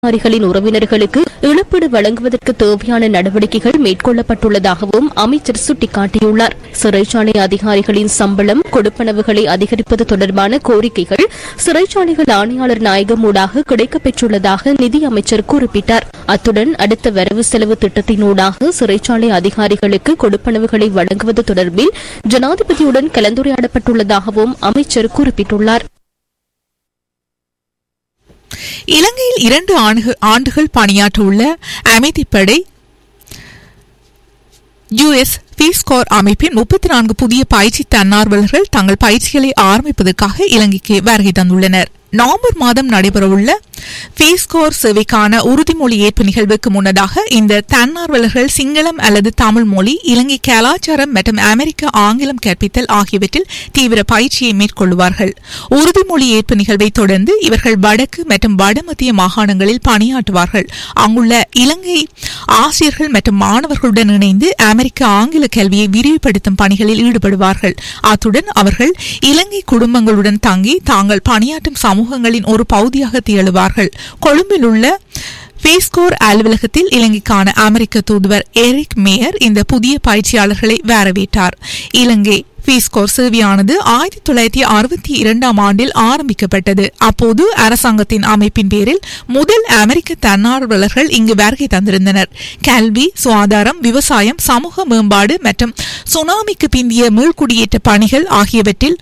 அதிகாரிகளின் உறவினர்களுக்கு இழப்பீடு வழங்குவதற்கு தேவையான நடவடிக்கைகள் மேற்கொள்ளப்பட்டுள்ளதாகவும் அமைச்சர் சுட்டிக்காட்டியுள்ளார் சிறைச்சாலை அதிகாரிகளின் சம்பளம் கொடுப்பனவுகளை அதிகரிப்பது தொடர்பான கோரிக்கைகள் சிறைச்சாலைகள் ஆணையாளர் நாயகம் ஊடாக கிடைக்கப்பெற்றுள்ளதாக நிதி அமைச்சர் குறிப்பிட்டார் அத்துடன் அடுத்த வரவு செலவு திட்டத்தினூடாக சிறைச்சாலை அதிகாரிகளுக்கு கொடுப்பனவுகளை வழங்குவது தொடர்பில் ஜனாதிபதியுடன் கலந்துரையாடப்பட்டுள்ளதாகவும் அமைச்சர் குறிப்பிட்டுள்ளார் இலங்கையில் இரண்டு ஆண்டு- ஆண்டுகள் பணியாற்ற உள்ள அமைதிப்படை யுஎஸ் பீஸ்கோர் அமைப்பின் முப்பத்தி நான்கு புதிய பயிற்சி தன்னார்வலர்கள் தங்கள் பயிற்சிகளை ஆரம்பிப்பதற்காக இலங்கைக்கு வருகை தந்துள்ளனர் நவம்பர் மாதம் நடைபெறவுள்ள பீஸ்கோர் சேவைக்கான உறுதிமொழி ஏற்பு நிகழ்வுக்கு முன்னதாக இந்த தன்னார்வலர்கள் சிங்களம் அல்லது தமிழ் மொழி இலங்கை கலாச்சாரம் மற்றும் அமெரிக்க ஆங்கிலம் கற்பித்தல் ஆகியவற்றில் தீவிர பயிற்சியை மேற்கொள்வார்கள் உறுதிமொழி ஏற்பு நிகழ்வை தொடர்ந்து இவர்கள் வடக்கு மற்றும் வடமத்திய மாகாணங்களில் பணியாற்றுவார்கள் அங்குள்ள இலங்கை ஆசிரியர்கள் மற்றும் மாணவர்களுடன் இணைந்து அமெரிக்க ஆங்கில கல்வியை விரிவுபடுத்தும் பணிகளில் ஈடுபடுவார்கள் அத்துடன் அவர்கள் இலங்கை குடும்பங்களுடன் தங்கி தாங்கள் பணியாற்றும் சமூகங்களின் ஒரு பகுதியாக திகழுவார்கள் கொழும்பில் உள்ள பேஸ்கோர் அலுவலகத்தில் இலங்கைக்கான அமெரிக்க தூதுவர் எரிக் மேயர் இந்த புதிய பயிற்சியாளர்களை வரவேற்றார் இலங்கை பீஸ்கோர் சேவையானது ஆயிரத்தி தொள்ளாயிரத்தி அறுபத்தி இரண்டாம் ஆண்டில் ஆரம்பிக்கப்பட்டது அப்போது அரசாங்கத்தின் அமைப்பின் பேரில் முதல் அமெரிக்க தன்னார்வலர்கள் இங்கு வருகை தந்திருந்தனர் கல்வி சுகாதாரம் விவசாயம் சமூக மேம்பாடு மற்றும் சுனாமிக்கு பிந்திய மீள்குடியேற்ற பணிகள் ஆகியவற்றில்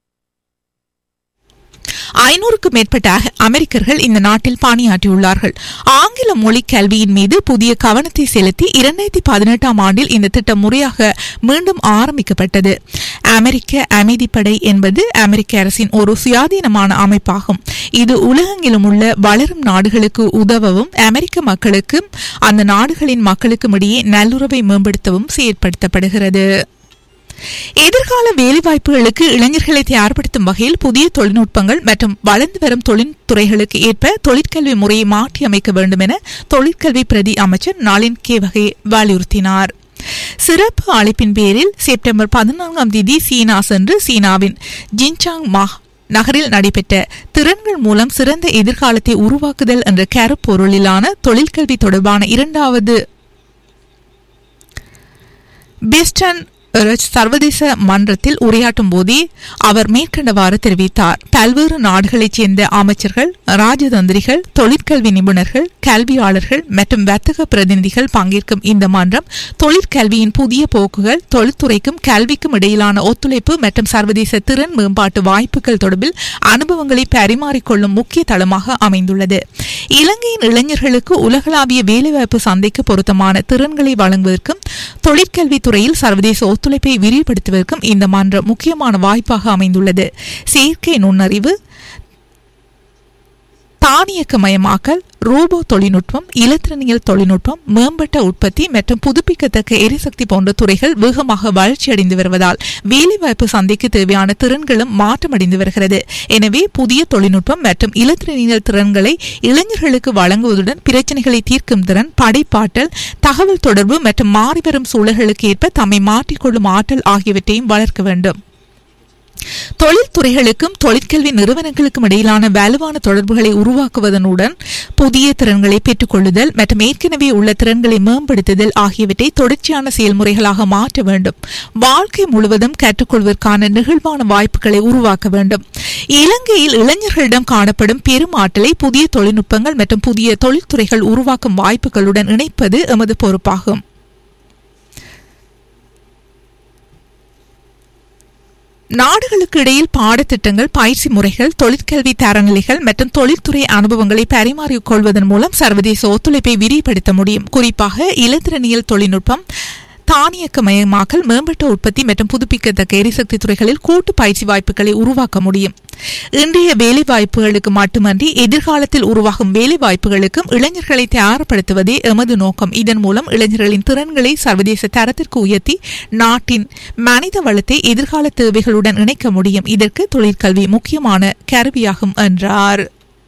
ஐநூறுக்கும் மேற்பட்ட அக- அமெரிக்கர்கள் இந்த நாட்டில் பணியாற்றியுள்ளார்கள் ஆங்கில மொழி கல்வியின் மீது புதிய கவனத்தை செலுத்தி இரண்டாயிரத்தி பதினெட்டாம் ஆண்டில் இந்த திட்டம் முறையாக மீண்டும் ஆரம்பிக்கப்பட்டது அமெரிக்க அமைதிப்படை என்பது அமெரிக்க அரசின் ஒரு சுயாதீனமான அமைப்பாகும் இது உலகெங்கிலும் உள்ள வளரும் நாடுகளுக்கு உதவவும் அமெரிக்க மக்களுக்கும் அந்த நாடுகளின் மக்களுக்கும் இடையே நல்லுறவை மேம்படுத்தவும் செயற்படுத்தப்படுகிறது எதிர்கால வேலைவாய்ப்புகளுக்கு இளைஞர்களை தயார்படுத்தும் வகையில் புதிய தொழில்நுட்பங்கள் மற்றும் வளர்ந்து வரும் தொழில்துறைகளுக்கு ஏற்ப தொழிற்கல்வி முறையை மாற்றி அமைக்க வேண்டும் என தொழிற்கல்வி பிரதி அமைச்சர் நாளின் கே வகை வலியுறுத்தினார் சிறப்பு அழைப்பின் பேரில் செப்டம்பர் பதினான்காம் தேதி சீனா சென்று சீனாவின் ஜின்சாங் மா நகரில் நடைபெற்ற திறன்கள் மூலம் சிறந்த எதிர்காலத்தை உருவாக்குதல் என்ற கருப்பொருளிலான தொழிற்கல்வி தொடர்பான இரண்டாவது பெஸ்டன் சர்வதேச மன்றத்தில் உரையாற்றும் போதே அவர் மேற்கண்டவாறு தெரிவித்தார் பல்வேறு நாடுகளைச் சேர்ந்த அமைச்சர்கள் ராஜதந்திரிகள் தொழிற்கல்வி நிபுணர்கள் கல்வியாளர்கள் மற்றும் வர்த்தக பிரதிநிதிகள் பங்கேற்கும் இந்த மன்றம் தொழிற்கல்வியின் புதிய போக்குகள் தொழில்துறைக்கும் கல்விக்கும் இடையிலான ஒத்துழைப்பு மற்றும் சர்வதேச திறன் மேம்பாட்டு வாய்ப்புகள் தொடர்பில் அனுபவங்களை பரிமாறிக்கொள்ளும் முக்கிய தளமாக அமைந்துள்ளது இலங்கையின் இளைஞர்களுக்கு உலகளாவிய வேலைவாய்ப்பு சந்தைக்கு பொருத்தமான திறன்களை வழங்குவதற்கும் தொழிற்கல்வி துறையில் சர்வதேச ஒத்துழைப்பை விரிவுபடுத்துவதற்கும் இந்த மன்றம் முக்கியமான வாய்ப்பாக அமைந்துள்ளது செயற்கை நுண்ணறிவு தானியக்கமயமாக்கல் ரோபோ தொழில்நுட்பம் இலத்திரனியல் தொழில்நுட்பம் மேம்பட்ட உற்பத்தி மற்றும் புதுப்பிக்கத்தக்க எரிசக்தி போன்ற துறைகள் வேகமாக வளர்ச்சியடைந்து வருவதால் வேலைவாய்ப்பு சந்தைக்கு தேவையான திறன்களும் மாற்றமடைந்து வருகிறது எனவே புதிய தொழில்நுட்பம் மற்றும் இலத்திரனியல் திறன்களை இளைஞர்களுக்கு வழங்குவதுடன் பிரச்சனைகளை தீர்க்கும் திறன் படைப்பாற்றல் தகவல் தொடர்பு மற்றும் மாறிவரும் சூழல்களுக்கு ஏற்ப தம்மை மாற்றிக்கொள்ளும் ஆற்றல் ஆகியவற்றையும் வளர்க்க வேண்டும் தொழில்துறைகளுக்கும் தொழிற்கல்வி நிறுவனங்களுக்கும் இடையிலான வலுவான தொடர்புகளை உருவாக்குவதனுடன் புதிய திறன்களை பெற்றுக்கொள்ளுதல் மற்றும் ஏற்கனவே உள்ள திறன்களை மேம்படுத்துதல் ஆகியவற்றை தொடர்ச்சியான செயல்முறைகளாக மாற்ற வேண்டும் வாழ்க்கை முழுவதும் கற்றுக்கொள்வதற்கான நெகிழ்வான வாய்ப்புகளை உருவாக்க வேண்டும் இலங்கையில் இளைஞர்களிடம் காணப்படும் பெரும் ஆற்றலை புதிய தொழில்நுட்பங்கள் மற்றும் புதிய தொழில்துறைகள் உருவாக்கும் வாய்ப்புகளுடன் இணைப்பது எமது பொறுப்பாகும் நாடுகளுக்கு இடையில் பாடத்திட்டங்கள் பயிற்சி முறைகள் தொழிற்கல்வி தரநிலைகள் மற்றும் தொழில்துறை அனுபவங்களை பரிமாறிக் கொள்வதன் மூலம் சர்வதேச ஒத்துழைப்பை விரிவுபடுத்த முடியும் குறிப்பாக இலத்திரனியல் தொழில்நுட்பம் தானியக்கமயமாக்கல் மேம்பட்ட உற்பத்தி மற்றும் புதுப்பிக்கத்தக்க எரிசக்தி துறைகளில் கூட்டு பயிற்சி வாய்ப்புகளை உருவாக்க முடியும் இன்றைய வேலை வாய்ப்புகளுக்கு மட்டுமன்றி எதிர்காலத்தில் உருவாகும் வேலை வாய்ப்புகளுக்கும் இளைஞர்களை தயார்படுத்துவதே எமது நோக்கம் இதன் மூலம் இளைஞர்களின் திறன்களை சர்வதேச தரத்திற்கு உயர்த்தி நாட்டின் மனித வளத்தை எதிர்கால தேவைகளுடன் இணைக்க முடியும் இதற்கு தொழிற்கல்வி முக்கியமான கருவியாகும் என்றார்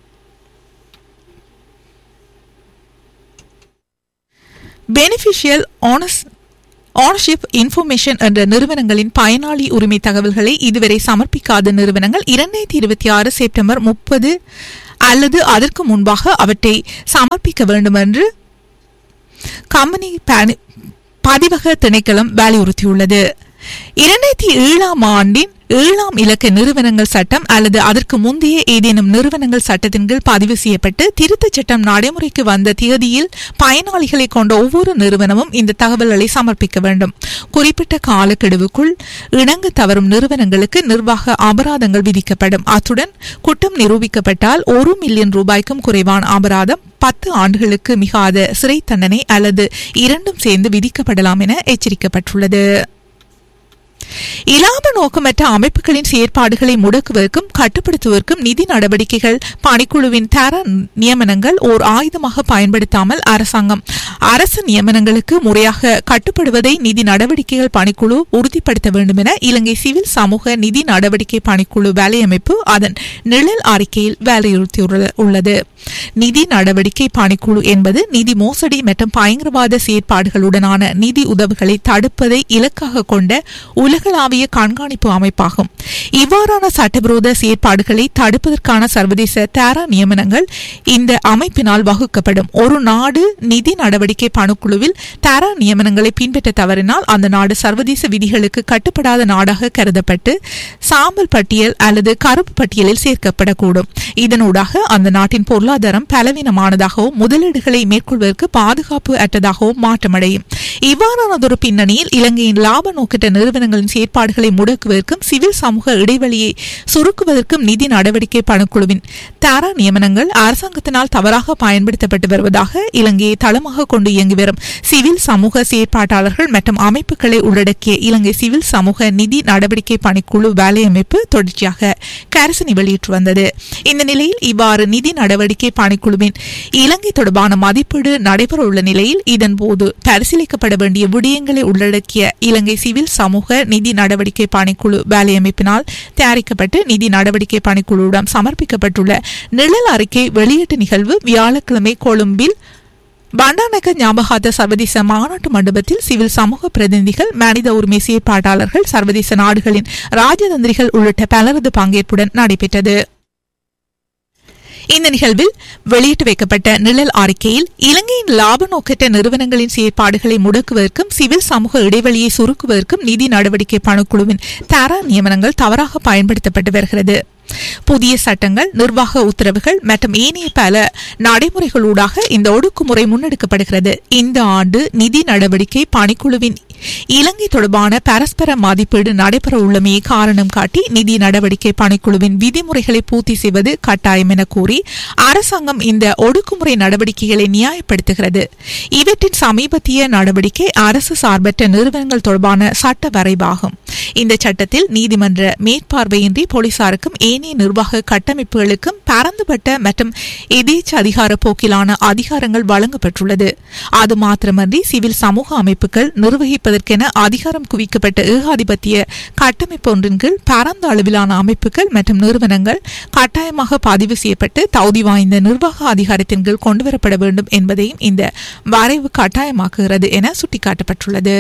பெனிஃபிஷியல் ஆனஸ் ஆனர்ஷிப் இன்ஃபர்மேஷன் என்ற நிறுவனங்களின் பயனாளி உரிமை தகவல்களை இதுவரை சமர்ப்பிக்காத நிறுவனங்கள் இரண்டாயிரத்தி இருபத்தி ஆறு செப்டம்பர் முப்பது அல்லது அதற்கு முன்பாக அவற்றை சமர்ப்பிக்க வேண்டும் என்று கம்பெனி பணி- பதிவக திணைக்களம் வலியுறுத்தியுள்ளது இரண்டாயிரத்தி ஏழாம் ஆண்டின் ஏழாம் இலக்க நிறுவனங்கள் சட்டம் அல்லது அதற்கு முந்தைய ஏதேனும் நிறுவனங்கள் சட்டத்தின் கீழ் பதிவு செய்யப்பட்டு திருத்தச் சட்டம் நடைமுறைக்கு வந்த தேதியில் பயனாளிகளை கொண்ட ஒவ்வொரு நிறுவனமும் இந்த தகவல்களை சமர்ப்பிக்க வேண்டும் குறிப்பிட்ட காலக்கெடுவுக்குள் இணங்க தவறும் நிறுவனங்களுக்கு நிர்வாக அபராதங்கள் விதிக்கப்படும் அத்துடன் குற்றம் நிரூபிக்கப்பட்டால் ஒரு மில்லியன் ரூபாய்க்கும் குறைவான அபராதம் பத்து ஆண்டுகளுக்கு மிகாத சிறை தண்டனை அல்லது இரண்டும் சேர்ந்து விதிக்கப்படலாம் என எச்சரிக்கப்பட்டுள்ளது இலாப நோக்கமற்ற அமைப்புகளின் செயற்பாடுகளை முடக்குவதற்கும் கட்டுப்படுத்துவதற்கும் நிதி நடவடிக்கைகள் பணிக்குழுவின் தர நியமனங்கள் ஓர் ஆயுதமாக பயன்படுத்தாமல் அரசாங்கம் அரசு நியமனங்களுக்கு முறையாக கட்டுப்படுவதை நிதி நடவடிக்கைகள் பணிக்குழு உறுதிப்படுத்த வேண்டும் என இலங்கை சிவில் சமூக நிதி நடவடிக்கை பணிக்குழு வேலையமைப்பு அதன் நிழல் அறிக்கையில் வலியுறுத்தியுள்ளது நிதி நடவடிக்கை பணிக்குழு என்பது நிதி மோசடி மற்றும் பயங்கரவாத செயற்பாடுகளுடனான நிதி உதவுகளை தடுப்பதை இலக்காக கொண்ட உலகளாவிய கண்காணிப்பு அமைப்பாகும் இவ்வாறான சட்டவிரோத செயற்பாடுகளை தடுப்பதற்கான சர்வதேச தாரா நியமனங்கள் இந்த அமைப்பினால் வகுக்கப்படும் ஒரு நாடு நிதி நடவடிக்கை பணிக்குழுவில் தாரா நியமனங்களை பின்பற்ற தவறினால் அந்த நாடு சர்வதேச விதிகளுக்கு கட்டுப்படாத நாடாக கருதப்பட்டு சாம்பல் பட்டியல் அல்லது கருப்பு பட்டியலில் சேர்க்கப்படக்கூடும் இதனூடாக அந்த நாட்டின் பொருளாதாரம் பலவீனமானதாகவும் முதலீடுகளை மேற்கொள்வதற்கு பாதுகாப்பு அற்றதாகவும் மாற்றமடையும் இவ்வாறானதொரு பின்னணியில் இலங்கையின் லாப நோக்கிட்ட நிறுவனங்களின் செயற்பாடுகளை முடக்குவதற்கும் சிவில் சமூக இடைவெளியை சுருக்குவதற்கும் நிதி நடவடிக்கை பணிக்குழுவின் தாரா நியமனங்கள் அரசாங்கத்தினால் தவறாக பயன்படுத்தப்பட்டு வருவதாக இலங்கையை தளமாக கொண்டு இயங்கி வரும் சிவில் சமூக செயற்பாட்டாளர்கள் மற்றும் அமைப்புகளை உள்ளடக்கிய இலங்கை சிவில் சமூக நிதி நடவடிக்கை பணிக்குழு வேலையமைப்பு தொடர்ச்சியாக கரசனி வெளியிட்டு வந்தது இந்த நிலையில் இவ்வாறு நிதி நடவடிக்கை பணிக்குழுவின் இலங்கை தொடர்பான மதிப்பீடு நடைபெற உள்ள நிலையில் இதன்போது பரிசீலிக்கப்பட வேண்டிய விடயங்களை உள்ளடக்கிய இலங்கை சிவில் சமூக நிதி நடவடிக்கை பணிக்குழு வேலையமைப்பினால் தயாரிக்கப்பட்டு நிதி நடவடிக்கை பணிக்குழுவிடம் சமர்ப்பிக்கப்பட்டுள்ள நிழல் அறிக்கை வெளியீட்டு நிகழ்வு வியாழக்கிழமை கொழும்பில் பண்டாநக ஞாபகார்த்த சர்வதேச மாநாட்டு மண்டபத்தில் சிவில் சமூக பிரதிநிதிகள் மனித உரிமை செயற்பாட்டாளர்கள் சர்வதேச நாடுகளின் ராஜதந்திரிகள் உள்ளிட்ட பலரது பங்கேற்புடன் நடைபெற்றது இந்த நிகழ்வில் வெளியிட்டு வைக்கப்பட்ட நிழல் அறிக்கையில் இலங்கையின் லாப நோக்கற்ற நிறுவனங்களின் செயற்பாடுகளை முடக்குவதற்கும் சிவில் சமூக இடைவெளியை சுருக்குவதற்கும் நிதி நடவடிக்கை பணிக்குழுவின் தர நியமனங்கள் தவறாக பயன்படுத்தப்பட்டு வருகிறது புதிய சட்டங்கள் நிர்வாக உத்தரவுகள் மற்றும் ஏனைய பல நடைமுறைகளூடாக இந்த ஒடுக்குமுறை முன்னெடுக்கப்படுகிறது இந்த ஆண்டு நிதி நடவடிக்கை பணிக்குழுவின் இலங்கை தொடர்பான பரஸ்பர மதிப்பீடு நடைபெற உள்ளமையை காரணம் காட்டி நிதி நடவடிக்கை பணிக்குழுவின் விதிமுறைகளை பூர்த்தி செய்வது கட்டாயம் என கூறி அரசாங்கம் இந்த ஒடுக்குமுறை நடவடிக்கைகளை நியாயப்படுத்துகிறது இவற்றின் சமீபத்திய நடவடிக்கை அரசு சார்பற்ற நிறுவனங்கள் தொடர்பான சட்ட வரைவாகும் இந்த சட்டத்தில் நீதிமன்ற மேற்பார்வையின்றி போலீசாருக்கும் ஏனைய நிர்வாக கட்டமைப்புகளுக்கும் பரந்துபட்ட மற்றும் எதேச்ச அதிகார போக்கிலான அதிகாரங்கள் வழங்கப்பட்டுள்ளது அது மாத்திரமன்றி சிவில் சமூக அமைப்புகள் நிர்வகிப்பதற்கென அதிகாரம் குவிக்கப்பட்ட ஏகாதிபத்திய கட்டமைப்பு ஒன்றின் கீழ் பரந்த அளவிலான அமைப்புகள் மற்றும் நிறுவனங்கள் கட்டாயமாக பதிவு செய்யப்பட்டு தகுதி வாய்ந்த நிர்வாக அதிகாரத்தின் கீழ் கொண்டுவரப்பட வேண்டும் என்பதையும் இந்த வரைவு கட்டாயமாக்குகிறது என சுட்டிக்காட்டப்பட்டுள்ளது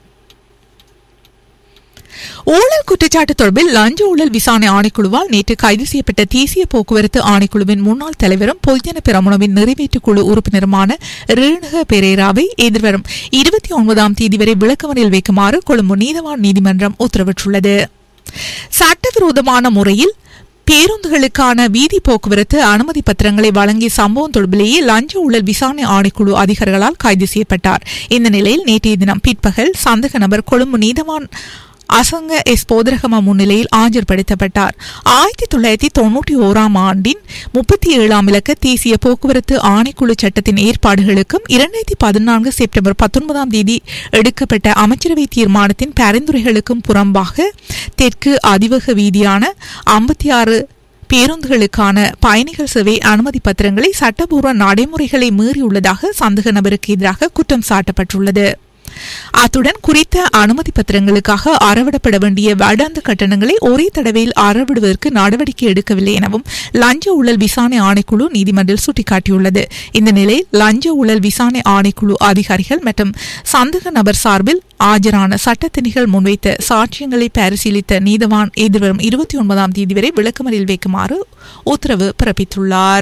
ஊழல் குற்றச்சாட்டு தொடர்பில் லஞ்ச ஊழல் விசாரணை ஆணைக்குழுவால் நேற்று கைது செய்யப்பட்ட தேசிய போக்குவரத்து ஆணைக்குழுவின் முன்னாள் தலைவரும் பொதுஜன பெரமுனவின் நிறைவேற்று குழு உறுப்பினருமான ரேணுக பெரேராவை எதிர்வரும் இருபத்தி ஒன்பதாம் தேதி வரை விளக்கமறியல் வைக்குமாறு கொழும்பு நீதவான் நீதிமன்றம் உத்தரவிட்டுள்ளது சட்டவிரோதமான முறையில் பேருந்துகளுக்கான வீதி போக்குவரத்து அனுமதி பத்திரங்களை வழங்கிய சம்பவம் தொடர்பிலேயே லஞ்ச ஊழல் விசாரணை ஆணைக்குழு அதிகாரிகளால் கைது செய்யப்பட்டார் இந்த நிலையில் நேற்றைய தினம் பிற்பகல் சந்தக நபர் கொழும்பு நீதவான் அசங்க எஸ் போதரகம முன்னிலையில் ஆஜர்படுத்தப்பட்டார் ஆயிரத்தி தொள்ளாயிரத்தி தொன்னூற்றி ஓராம் ஆண்டின் முப்பத்தி ஏழாம் இலக்க தேசிய போக்குவரத்து ஆணைக்குழு சட்டத்தின் ஏற்பாடுகளுக்கும் இரண்டாயிரத்தி பதினான்கு செப்டம்பர் பத்தொன்பதாம் தேதி எடுக்கப்பட்ட அமைச்சரவை தீர்மானத்தின் பரிந்துரைகளுக்கும் புறம்பாக தெற்கு அதிவக வீதியான ஐம்பத்தி ஆறு பேருந்துகளுக்கான பயணிகள் சேவை அனுமதி பத்திரங்களை சட்டபூர்வ நடைமுறைகளை மீறியுள்ளதாக சந்தக நபருக்கு எதிராக குற்றம் சாட்டப்பட்டுள்ளது அத்துடன் குறித்த அனுமதி பத்திரங்களுக்காக அறவிடப்பட வேண்டிய வருடாந்த கட்டணங்களை ஒரே தடவையில் அறவிடுவதற்கு நடவடிக்கை எடுக்கவில்லை எனவும் லஞ்ச ஊழல் விசாரணை ஆணைக்குழு நீதிமன்றில் சுட்டிக்காட்டியுள்ளது இந்த நிலையில் லஞ்ச ஊழல் விசாரணை ஆணைக்குழு அதிகாரிகள் மற்றும் சந்தேக நபர் சார்பில் ஆஜரான சட்டத்திணிகள் முன்வைத்த சாட்சியங்களை பரிசீலித்த நீதவான் எதிர்வரும் இருபத்தி ஒன்பதாம் தேதி வரை விளக்கமறியில் வைக்குமாறு உத்தரவு பிறப்பித்துள்ளார்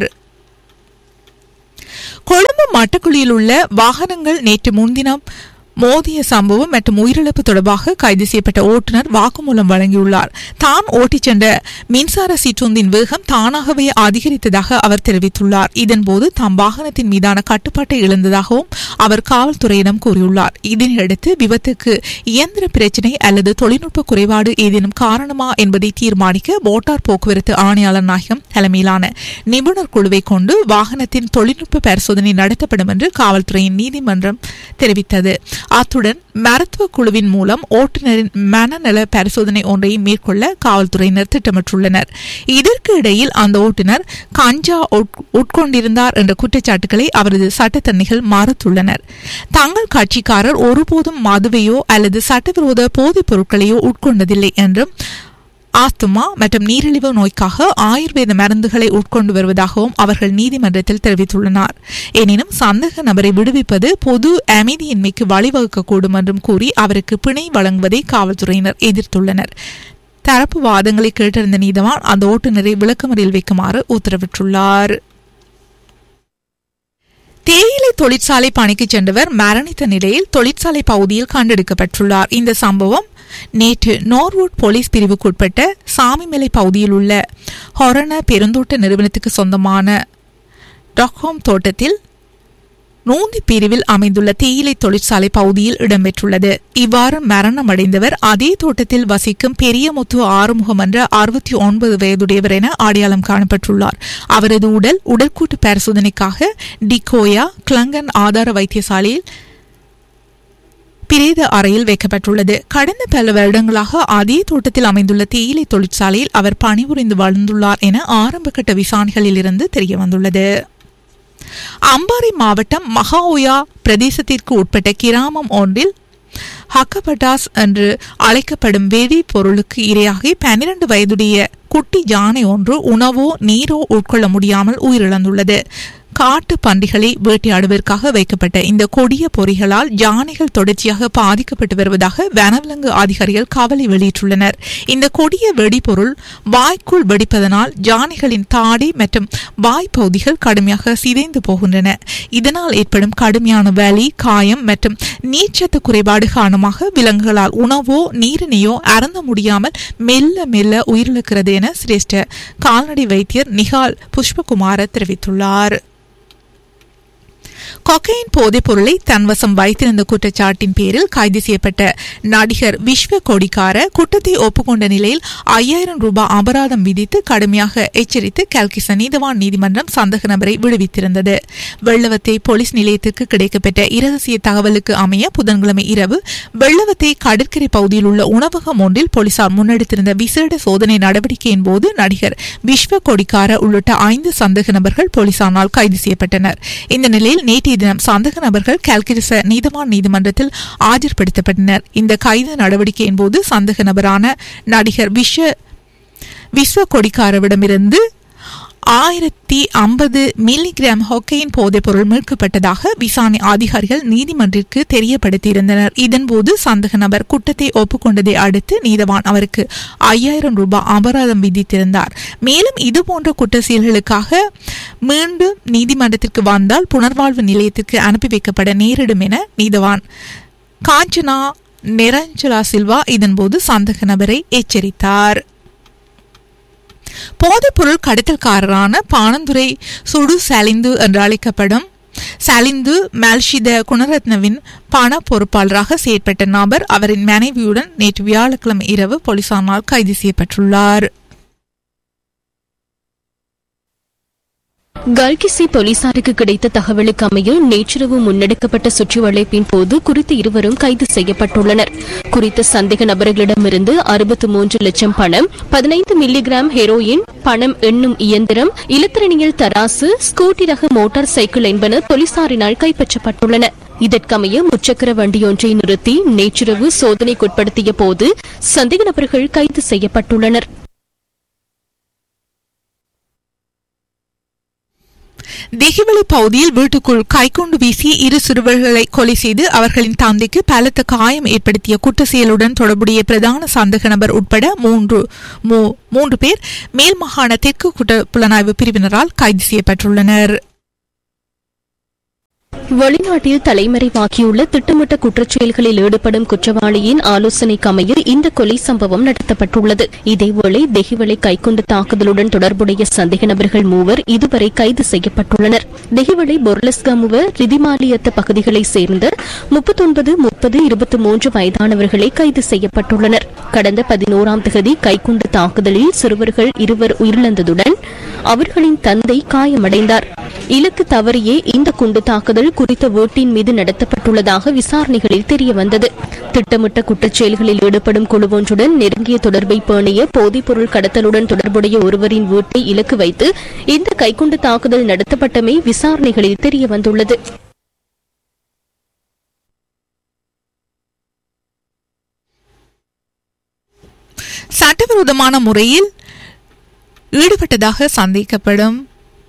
கொழும்பு மட்டக்குழியில் உள்ள வாகனங்கள் நேற்று முன்தினம் மோதிய சம்பவம் மற்றும் உயிரிழப்பு தொடர்பாக கைது செய்யப்பட்ட ஓட்டுநர் வாக்குமூலம் வழங்கியுள்ளார் தான் ஓட்டிச் சென்ற மின்சார சிற்றுந்தின் வேகம் தானாகவே அதிகரித்ததாக அவர் தெரிவித்துள்ளார் இதன்போது தாம் வாகனத்தின் மீதான கட்டுப்பாட்டை இழந்ததாகவும் அவர் காவல்துறையிடம் கூறியுள்ளார் இதனையடுத்து விபத்துக்கு இயந்திர பிரச்சினை அல்லது தொழில்நுட்ப குறைபாடு ஏதேனும் காரணமா என்பதை தீர்மானிக்க மோட்டார் போக்குவரத்து ஆணையாளர் நாயகம் தலைமையிலான நிபுணர் குழுவை கொண்டு வாகனத்தின் தொழில்நுட்ப பரிசோதனை நடத்தப்படும் என்று காவல்துறையின் நீதிமன்றம் தெரிவித்தது அத்துடன் மருத்துவ குழுவின் மூலம் ஓட்டுநரின் மனநல பரிசோதனை ஒன்றை மேற்கொள்ள காவல்துறையினர் திட்டமிட்டுள்ளனர் இதற்கு இடையில் அந்த ஓட்டுநர் கஞ்சா உட்- உட்கொண்டிருந்தார் என்ற குற்றச்சாட்டுகளை அவரது சட்டத்தன்னிகள் மறுத்துள்ளனர் தங்கள் கட்சிக்காரர் ஒருபோதும் மதுவையோ அல்லது சட்டவிரோத போதைப் பொருட்களையோ உட்கொண்டதில்லை என்றும் ஆஸ்துமா மற்றும் நீரிழிவு நோய்க்காக ஆயுர்வேத மருந்துகளை உட்கொண்டு வருவதாகவும் அவர்கள் நீதிமன்றத்தில் தெரிவித்துள்ளனர் எனினும் சந்தேக நபரை விடுவிப்பது பொது அமைதியின்மைக்கு வழிவகுக்கக்கூடும் என்றும் கூறி அவருக்கு பிணை வழங்குவதை காவல்துறையினர் எதிர்த்துள்ளனர் தரப்பு வாதங்களை கேட்டறிந்த நீதவான் அந்த ஓட்டுநரை விளக்கமறியல் வைக்குமாறு உத்தரவிட்டுள்ளார் தேயிலை தொழிற்சாலை பணிக்கு சென்றவர் மரணித்த நிலையில் தொழிற்சாலை பகுதியில் கண்டெடுக்கப்பட்டுள்ளார் இந்த சம்பவம் நேற்று நோர்வுட் போலீஸ் பிரிவுக்குட்பட்ட சாமிமலை பகுதியில் உள்ள ஹொரண பெருந்தோட்ட நிறுவனத்துக்கு சொந்தமான டாக்ஹோம் தோட்டத்தில் நூந்தி பிரிவில் அமைந்துள்ள தேயிலை தொழிற்சாலை பகுதியில் இடம்பெற்றுள்ளது இவ்வாறு மரணமடைந்தவர் அதே தோட்டத்தில் வசிக்கும் பெரியமுத்து ஆறுமுகம் என்ற அறுபத்தி ஒன்பது வயதுடையவர் என அடையாளம் காணப்பட்டுள்ளார் அவரது உடல் உடற்கூட்டு பரிசோதனைக்காக டிகோயா கிளங்கன் ஆதார வைத்தியசாலையில் பிரேத அறையில் வைக்கப்பட்டுள்ளது கடந்த பல வருடங்களாக அதே தோட்டத்தில் அமைந்துள்ள தேயிலை தொழிற்சாலையில் அவர் பணிபுரிந்து வாழ்ந்துள்ளார் என ஆரம்பகட்ட விசாரணைகளில் இருந்து தெரியவந்துள்ளது அம்பாறை மாவட்டம் மகாஓயா பிரதேசத்திற்கு உட்பட்ட கிராமம் ஒன்றில் ஹக்கபட்டாஸ் என்று அழைக்கப்படும் வேதிப்பொருளுக்கு இரையாகி பன்னிரண்டு வயதுடைய குட்டி யானை ஒன்று உணவோ நீரோ உட்கொள்ள முடியாமல் உயிரிழந்துள்ளது காட்டு பன்றிகளை வேட்டையாடுவதற்காக வைக்கப்பட்ட இந்த கொடிய பொறிகளால் யானைகள் தொடர்ச்சியாக பாதிக்கப்பட்டு வருவதாக வனவிலங்கு அதிகாரிகள் கவலை வெளியிட்டுள்ளனர் இந்த கொடிய வெடிபொருள் வாய்க்குள் வெடிப்பதனால் யானைகளின் தாடை மற்றும் வாய்ப்பகுதிகள் கடுமையாக சிதைந்து போகின்றன இதனால் ஏற்படும் கடுமையான வலி காயம் மற்றும் நீர்ச்சத்து குறைபாடு காரணமாக விலங்குகளால் உணவோ நீரினையோ அருந்த முடியாமல் மெல்ல மெல்ல உயிரிழக்கிறது என சிரேஷ்ட கால்நடை வைத்தியர் நிகால் புஷ்பகுமார தெரிவித்துள்ளார் கொக்கையின் போதைப் பொருளை தன்வசம் வைத்திருந்த குற்றச்சாட்டின் பேரில் கைது செய்யப்பட்ட நடிகர் விஸ்வ கொடிக்கார குற்றத்தை ஒப்புக்கொண்ட நிலையில் ஐயாயிரம் ரூபாய் அபராதம் விதித்து கடுமையாக எச்சரித்து கல்கிச நீதவான் நீதிமன்றம் சந்தக நபரை விடுவித்திருந்தது வெள்ளவத்தை போலீஸ் நிலையத்திற்கு கிடைக்கப்பெற்ற இரகசிய தகவலுக்கு அமைய புதன்கிழமை இரவு வெள்ளவத்தை கடற்கரை பகுதியில் உள்ள உணவகம் ஒன்றில் போலீசார் முன்னெடுத்திருந்த விசேட சோதனை நடவடிக்கையின் போது நடிகர் விஸ்வ கொடிக்கார உள்ளிட்ட ஐந்து சந்தேக நபர்கள் போலீசாரால் கைது செய்யப்பட்டனர் இந்த நிலையில் நேற்றைய தினம் சந்தேக நபர்கள் கல்கிரிச நீதவான் நீதிமன்றத்தில் ஆஜர்படுத்தப்பட்டனர் இந்த கைது நடவடிக்கையின் போது சந்தேக நபரான நடிகர் விஸ்வ விஸ்வ கொடிக்காரவிடமிருந்து ஆயிரத்தி ஐம்பது மில்லிகிராம் ஹொக்கையின் போதைப்பொருள் மீட்கப்பட்டதாக விசாரணை அதிகாரிகள் நீதிமன்றிற்கு தெரியப்படுத்தியிருந்தனர் இதன்போது சந்தேக நபர் குற்றத்தை ஒப்புக்கொண்டதை அடுத்து நீதவான் அவருக்கு ஐயாயிரம் ரூபாய் அபராதம் விதித்திருந்தார் மேலும் இதுபோன்ற குற்ற செயல்களுக்காக மீண்டும் நீதிமன்றத்திற்கு வந்தால் புனர்வாழ்வு நிலையத்திற்கு அனுப்பி வைக்கப்பட நேரிடும் என நீதவான் காஞ்சனா நிரஞ்சலா சில்வா இதன்போது சந்தேக நபரை எச்சரித்தார் போதைப்பொருள் கடத்தல்காரரான பானந்துரை சுடு சலிந்து என்று அழைக்கப்படும் சலிந்து மல்ஷித குணரத்னவின் பண பொறுப்பாளராக செயற்பட்ட நபர் அவரின் மனைவியுடன் நேற்று வியாழக்கிழமை இரவு போலீசாரால் கைது செய்யப்பட்டுள்ளார் கல்கிசி போலீசாருக்கு கிடைத்த தகவலுக்கு அமைய நேற்றிரவு முன்னெடுக்கப்பட்ட சுற்றிவளைப்பின் போது குறித்த இருவரும் கைது செய்யப்பட்டுள்ளனர் குறித்த சந்தேக நபர்களிடமிருந்து அறுபத்து மூன்று லட்சம் பணம் பதினைந்து மில்லிகிராம் ஹெரோயின் பணம் எண்ணும் இயந்திரம் இலத்திரனியல் தராசு ஸ்கூட்டி ரக மோட்டார் சைக்கிள் என்பன போலீசாரினால் கைப்பற்றப்பட்டுள்ளன இதற்கமைய முச்சக்கர வண்டியொன்றை நிறுத்தி நேற்றிரவு சோதனைக்குட்படுத்திய போது சந்தேக நபர்கள் கைது செய்யப்பட்டுள்ளனர் திகிவளி பகுதியில் வீட்டுக்குள் கைக்கொண்டு வீசி இரு சிறுவர்களை கொலை செய்து அவர்களின் தந்தைக்கு பலத்த காயம் ஏற்படுத்திய குற்ற செயலுடன் தொடர்புடைய பிரதான சந்தேக நபர் உட்பட மூன்று மூ- மூன்று பேர் மேல் மாகாண தெற்கு குற்ற புலனாய்வு பிரிவினரால் கைது செய்யப்பட்டுள்ளனர் வெளிநாட்டில் தலைமறைவாகியுள்ள திட்டமிட்ட குற்றச்செயல்களில் ஈடுபடும் குற்றவாளியின் ஆலோசனைக்கு அமைய இந்த கொலை சம்பவம் நடத்தப்பட்டுள்ளது இதேவேளை தெஹிவளை கைக்குண்டு தாக்குதலுடன் தொடர்புடைய சந்தேக நபர்கள் மூவர் இதுவரை கைது செய்யப்பட்டுள்ளனர் தெஹிவளை பொர்லஸ்காமுவ ரிதிமாலியத்த பகுதிகளைச் சேர்ந்த முப்பத்தொன்பது முப்பது இருபத்தி மூன்று வயதானவர்களை கைது செய்யப்பட்டுள்ளனர் கடந்த பதினோராம் தேதி கைக்குண்டு தாக்குதலில் சிறுவர்கள் இருவர் உயிரிழந்ததுடன் அவர்களின் தந்தை காயமடைந்தார் இலக்கு தவறியே இந்த குண்டு தாக்குதல் குறித்த வீட்டின் மீது நடத்தப்பட்டுள்ளதாக விசாரணைகளில் தெரியவந்தது திட்டமிட்ட குற்றச்செயல்களில் ஈடுபடும் குழுவொன்றுடன் நெருங்கிய தொடர்பை பேணிய போதைப்பொருள் கடத்தலுடன் தொடர்புடைய ஒருவரின் வீட்டை இலக்கு வைத்து இந்த கைக்குண்டு தாக்குதல் நடத்தப்பட்டமை விசாரணைகளில் தெரியவந்துள்ளது சட்டவிரோதமான முறையில் ஈடுபட்டதாக சந்தேகிக்கப்படும்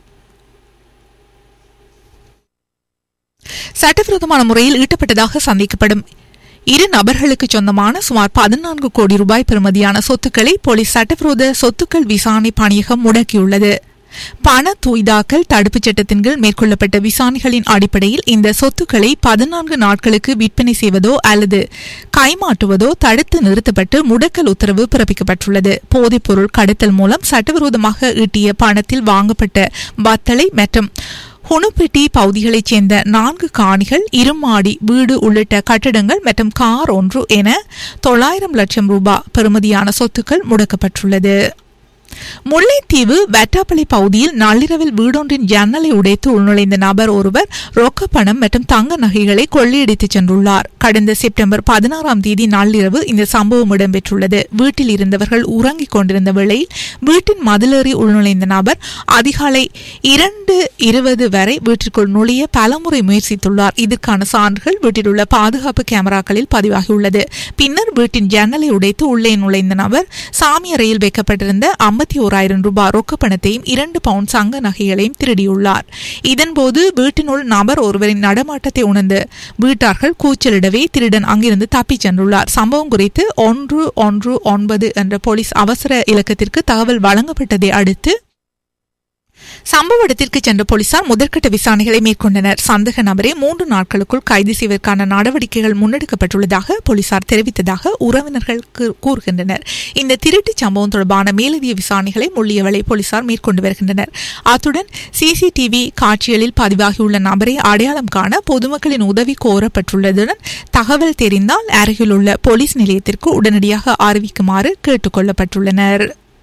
சட்டவிரோதமான முறையில் ஈட்டப்பட்டதாக சந்தேகிக்கப்படும் இரு நபர்களுக்கு சொந்தமான சுமார் பதினான்கு கோடி ரூபாய் பெறுமதியான சொத்துக்களை போலீஸ் சட்டவிரோத சொத்துக்கள் விசாரணை பணியகம் முடக்கியுள்ளது பண தூய்தாக்கல் தடுப்புச் சட்டத்தின் கீழ் மேற்கொள்ளப்பட்ட விசாரணைகளின் அடிப்படையில் இந்த சொத்துக்களை பதினான்கு நாட்களுக்கு விற்பனை செய்வதோ அல்லது கைமாற்றுவதோ தடுத்து நிறுத்தப்பட்டு முடக்கல் உத்தரவு பிறப்பிக்கப்பட்டுள்ளது போதைப்பொருள் கடத்தல் மூலம் சட்டவிரோதமாக ஈட்டிய பணத்தில் வாங்கப்பட்ட வத்தளை மற்றும் ஹுணுப்பெட்டி பகுதிகளைச் சேர்ந்த நான்கு காணிகள் இருமாடி வீடு உள்ளிட்ட கட்டடங்கள் மற்றும் கார் ஒன்று என தொள்ளாயிரம் லட்சம் ரூபாய் பெறுமதியான சொத்துக்கள் முடக்கப்பட்டுள்ளது முல்லைத்தீவு வெட்டாப்பள்ளி பகுதியில் நள்ளிரவில் வீடொன்றின் ஜன்னலை உடைத்து உள்நுழைந்த நபர் ஒருவர் ரொக்க பணம் மற்றும் தங்க நகைகளை கொள்ளையடித்துச் சென்றுள்ளார் கடந்த செப்டம்பர் பதினாறாம் தேதி நள்ளிரவு இந்த சம்பவம் இடம்பெற்றுள்ளது வீட்டில் இருந்தவர்கள் உறங்கிக் கொண்டிருந்த வேளையில் வீட்டின் மதிலேறி உள்நுழைந்த நபர் அதிகாலை இரண்டு இருபது வரை வீட்டிற்குள் நுழைய பலமுறை முயற்சித்துள்ளார் இதற்கான சான்றுகள் வீட்டில் உள்ள பாதுகாப்பு கேமராக்களில் பதிவாகியுள்ளது பின்னர் வீட்டின் ஜன்னலை உடைத்து உள்ளே நுழைந்த நபர் சாமி அறையில் வைக்கப்பட்டிருந்த ஐம்பத்தி ஓராயிரம் ரூபாய் ரொக்க பணத்தையும் இரண்டு பவுண்ட் சங்க நகைகளையும் திருடியுள்ளார் இதன்போது வீட்டினுள் நபர் ஒருவரின் நடமாட்டத்தை உணர்ந்து வீட்டார்கள் கூச்சலிடவே திருடன் அங்கிருந்து தப்பிச் சென்றுள்ளார் சம்பவம் குறித்து ஒன்று ஒன்று ஒன்பது என்ற போலீஸ் அவசர இலக்கத்திற்கு தகவல் வழங்கப்பட்டதை அடுத்து சம்பவ இடத்திற்கு சென்ற போலீசார் முதற்கட்ட விசாரணைகளை மேற்கொண்டனர் சந்தேக நபரை மூன்று நாட்களுக்குள் கைது செய்வதற்கான நடவடிக்கைகள் முன்னெடுக்கப்பட்டுள்ளதாக போலீசார் தெரிவித்ததாக உறவினர்கள் கூ- கூறுகின்றனர் இந்த திருட்டு சம்பவம் தொடர்பான மேலதிக விசாரணைகளை முள்ளியவளை போலீசார் மேற்கொண்டு வருகின்றனர் அத்துடன் சிசிடிவி காட்சிகளில் பதிவாகியுள்ள நபரை அடையாளம் காண பொதுமக்களின் உதவி கோரப்பட்டுள்ளதுடன் தகவல் தெரிந்தால் அருகிலுள்ள போலீஸ் நிலையத்திற்கு உடனடியாக அறிவிக்குமாறு கேட்டுக் கொள்ளப்பட்டுள்ளனர்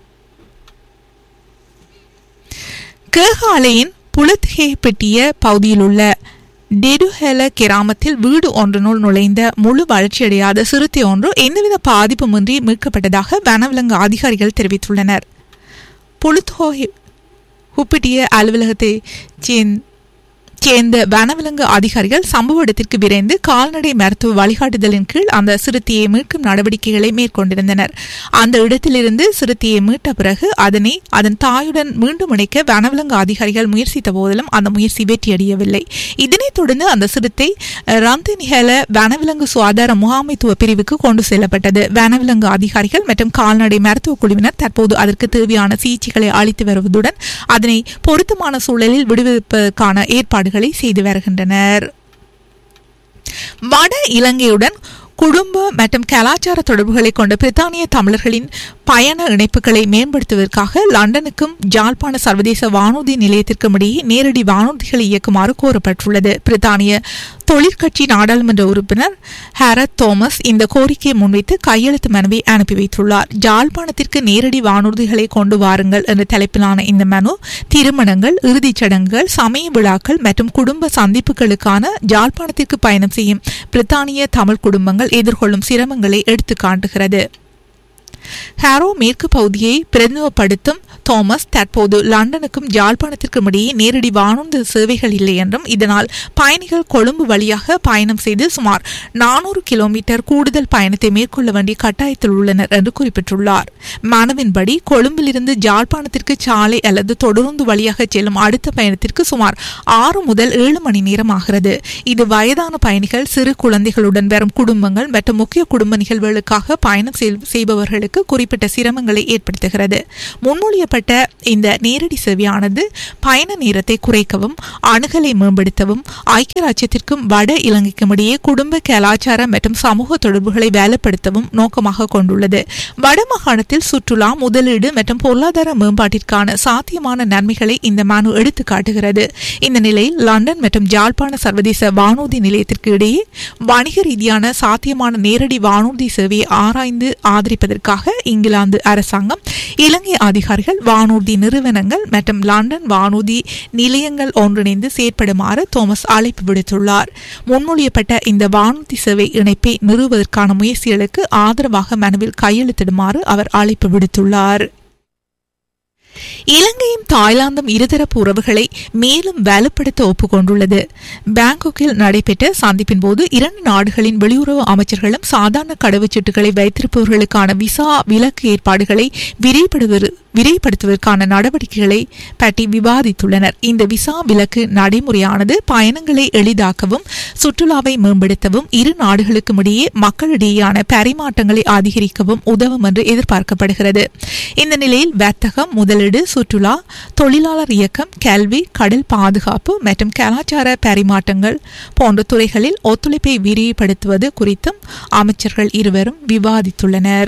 கேகாலையின் புலத்ஹேப்பட்டிய பகுதியில் உள்ள டெடுஹெல கிராமத்தில் வீடு ஒன்றினுள் நுழைந்த முழு வளர்ச்சியடையாத சிறுத்தை ஒன்று எந்தவித பாதிப்புமின்றி மீட்கப்பட்டதாக வனவிலங்கு அதிகாரிகள் தெரிவித்துள்ளனர் புலுத்ஹோ ஹுப்பிட்டிய அலுவலகத்தை சேர்ந்த சேர்ந்த வனவிலங்கு அதிகாரிகள் சம்பவ இடத்திற்கு விரைந்து கால்நடை மருத்துவ வழிகாட்டுதலின் கீழ் அந்த சிறுத்தையை மீட்கும் நடவடிக்கைகளை மேற்கொண்டிருந்தனர் அந்த இடத்திலிருந்து சிறுத்தையை மீட்ட பிறகு அதனை அதன் தாயுடன் மீண்டும் இணைக்க வனவிலங்கு அதிகாரிகள் முயற்சித்த போதிலும் அந்த முயற்சி வெற்றியடையவில்லை இதனைத் தொடர்ந்து அந்த சிறுத்தை ரந்தினிஹல வனவிலங்கு சுகாதார முகாமைத்துவ பிரிவுக்கு கொண்டு செல்லப்பட்டது வனவிலங்கு அதிகாரிகள் மற்றும் கால்நடை மருத்துவ குழுவினர் தற்போது அதற்கு தேவையான சிகிச்சைகளை அளித்து வருவதுடன் அதனை பொருத்தமான சூழலில் விடுவிப்பதற்கான ஏற்பாடுகளை செய்து வருகின்றனர் வட இலங்கையுடன் குடும்ப மற்றும் கலாச்சார தொடர்புகளை கொண்ட பிரித்தானிய தமிழர்களின் பயண இணைப்புகளை மேம்படுத்துவதற்காக லண்டனுக்கும் ஜாழ்ப்பாண சர்வதேச வானூர்தி நிலையத்திற்கும் இடையே நேரடி வானூர்திகளை இயக்குமாறு கோரப்பட்டுள்ளது பிரித்தானிய தொழிற்கட்சி நாடாளுமன்ற உறுப்பினர் ஹாரத் தோமஸ் இந்த கோரிக்கையை முன்வைத்து கையெழுத்து மனுவை அனுப்பி வைத்துள்ளார் ஜாழ்ப்பாணத்திற்கு நேரடி வானூர்திகளை கொண்டு வாருங்கள் என்ற தலைப்பிலான இந்த மனு திருமணங்கள் இறுதிச் சடங்குகள் சமய விழாக்கள் மற்றும் குடும்ப சந்திப்புகளுக்கான ஜாழ்ப்பாணத்திற்கு பயணம் செய்யும் பிரித்தானிய தமிழ் குடும்பங்கள் எதிர்கொள்ளும் சிரமங்களை எடுத்துக் காட்டுகிறது ஹாரோ மேற்கு பகுதியை பிரதிநிதிப்படுத்தும் தோமஸ் தற்போது லண்டனுக்கும் யாழ்ப்பாணத்திற்கும் இடையே நேரடி வானூர்தி சேவைகள் இல்லை என்றும் இதனால் பயணிகள் கொழும்பு வழியாக பயணம் செய்து சுமார் நானூறு கிலோமீட்டர் கூடுதல் பயணத்தை மேற்கொள்ள வேண்டிய கட்டாயத்தில் உள்ளனர் என்று குறிப்பிட்டுள்ளார் மனுவின்படி கொழும்பிலிருந்து யாழ்ப்பாணத்திற்கு சாலை அல்லது தொடருந்து வழியாக செல்லும் அடுத்த பயணத்திற்கு சுமார் ஆறு முதல் ஏழு மணி நேரம் ஆகிறது இது வயதான பயணிகள் சிறு குழந்தைகளுடன் வரும் குடும்பங்கள் மற்றும் முக்கிய குடும்ப நிகழ்வுகளுக்காக பயணம் செய்- செய்பவர்களுக்கு குறிப்பிட்ட சிரமங்களை ஏற்படுத்துகிறது முன்மொழியப்பட்ட இந்த நேரடி சேவையானது பயண நேரத்தை குறைக்கவும் அணுகலை மேம்படுத்தவும் ஐக்கிய ராஜ்யத்திற்கும் வட இலங்கைக்கும் இடையே குடும்ப கலாச்சார மற்றும் சமூக தொடர்புகளை வேலைப்படுத்தவும் நோக்கமாக கொண்டுள்ளது வடமாகாணத்தில் சுற்றுலா முதலீடு மற்றும் பொருளாதார மேம்பாட்டிற்கான சாத்தியமான நன்மைகளை இந்த மனு எடுத்து காட்டுகிறது இந்த நிலையில் லண்டன் மற்றும் ஜாழ்ப்பாண சர்வதேச வானூர்தி நிலையத்திற்கு இடையே வணிக ரீதியான சாத்தியமான நேரடி வானூர்தி சேவையை ஆராய்ந்து ஆதரிப்பதற்காக இங்கிலாந்து அரசாங்கம் இலங்கை அதிகாரிகள் வானூர்தி நிறுவனங்கள் மற்றும் லண்டன் வானூர்தி நிலையங்கள் ஒன்றிணைந்து செயற்படுமாறு தோமஸ் அழைப்பு விடுத்துள்ளார் முன்மொழியப்பட்ட இந்த வானூர்தி சேவை இணைப்பை நிறுவுவதற்கான முயற்சிகளுக்கு ஆதரவாக மனுவில் கையெழுத்திடுமாறு அவர் அழைப்பு விடுத்துள்ளார் இலங்கையும் தாய்லாந்தும் இருதரப்பு உறவுகளை மேலும் வலுப்படுத்த ஒப்புக்கொண்டுள்ளது பாங்காக்கில் நடைபெற்ற சந்திப்பின் போது இரண்டு நாடுகளின் வெளியுறவு அமைச்சர்களும் சாதாரண கடவுச்சீட்டுகளை வைத்திருப்பவர்களுக்கான விசா விலக்கு ஏற்பாடுகளை விரைப்படுவது விரைப்படுத்துவதற்கான நடவடிக்கைகளை பற்றி விவாதித்துள்ளனர் இந்த விசா விலக்கு நடைமுறையானது பயணங்களை எளிதாக்கவும் சுற்றுலாவை மேம்படுத்தவும் இரு நாடுகளுக்கும் இடையே மக்களிடையேயான பரிமாற்றங்களை அதிகரிக்கவும் உதவும் என்று எதிர்பார்க்கப்படுகிறது இந்த நிலையில் வர்த்தகம் முதலீடு சுற்றுலா தொழிலாளர் இயக்கம் கல்வி கடல் பாதுகாப்பு மற்றும் கலாச்சார பரிமாற்றங்கள் போன்ற துறைகளில் ஒத்துழைப்பை விரிவுபடுத்துவது குறித்தும் அமைச்சர்கள் இருவரும் விவாதித்துள்ளனர்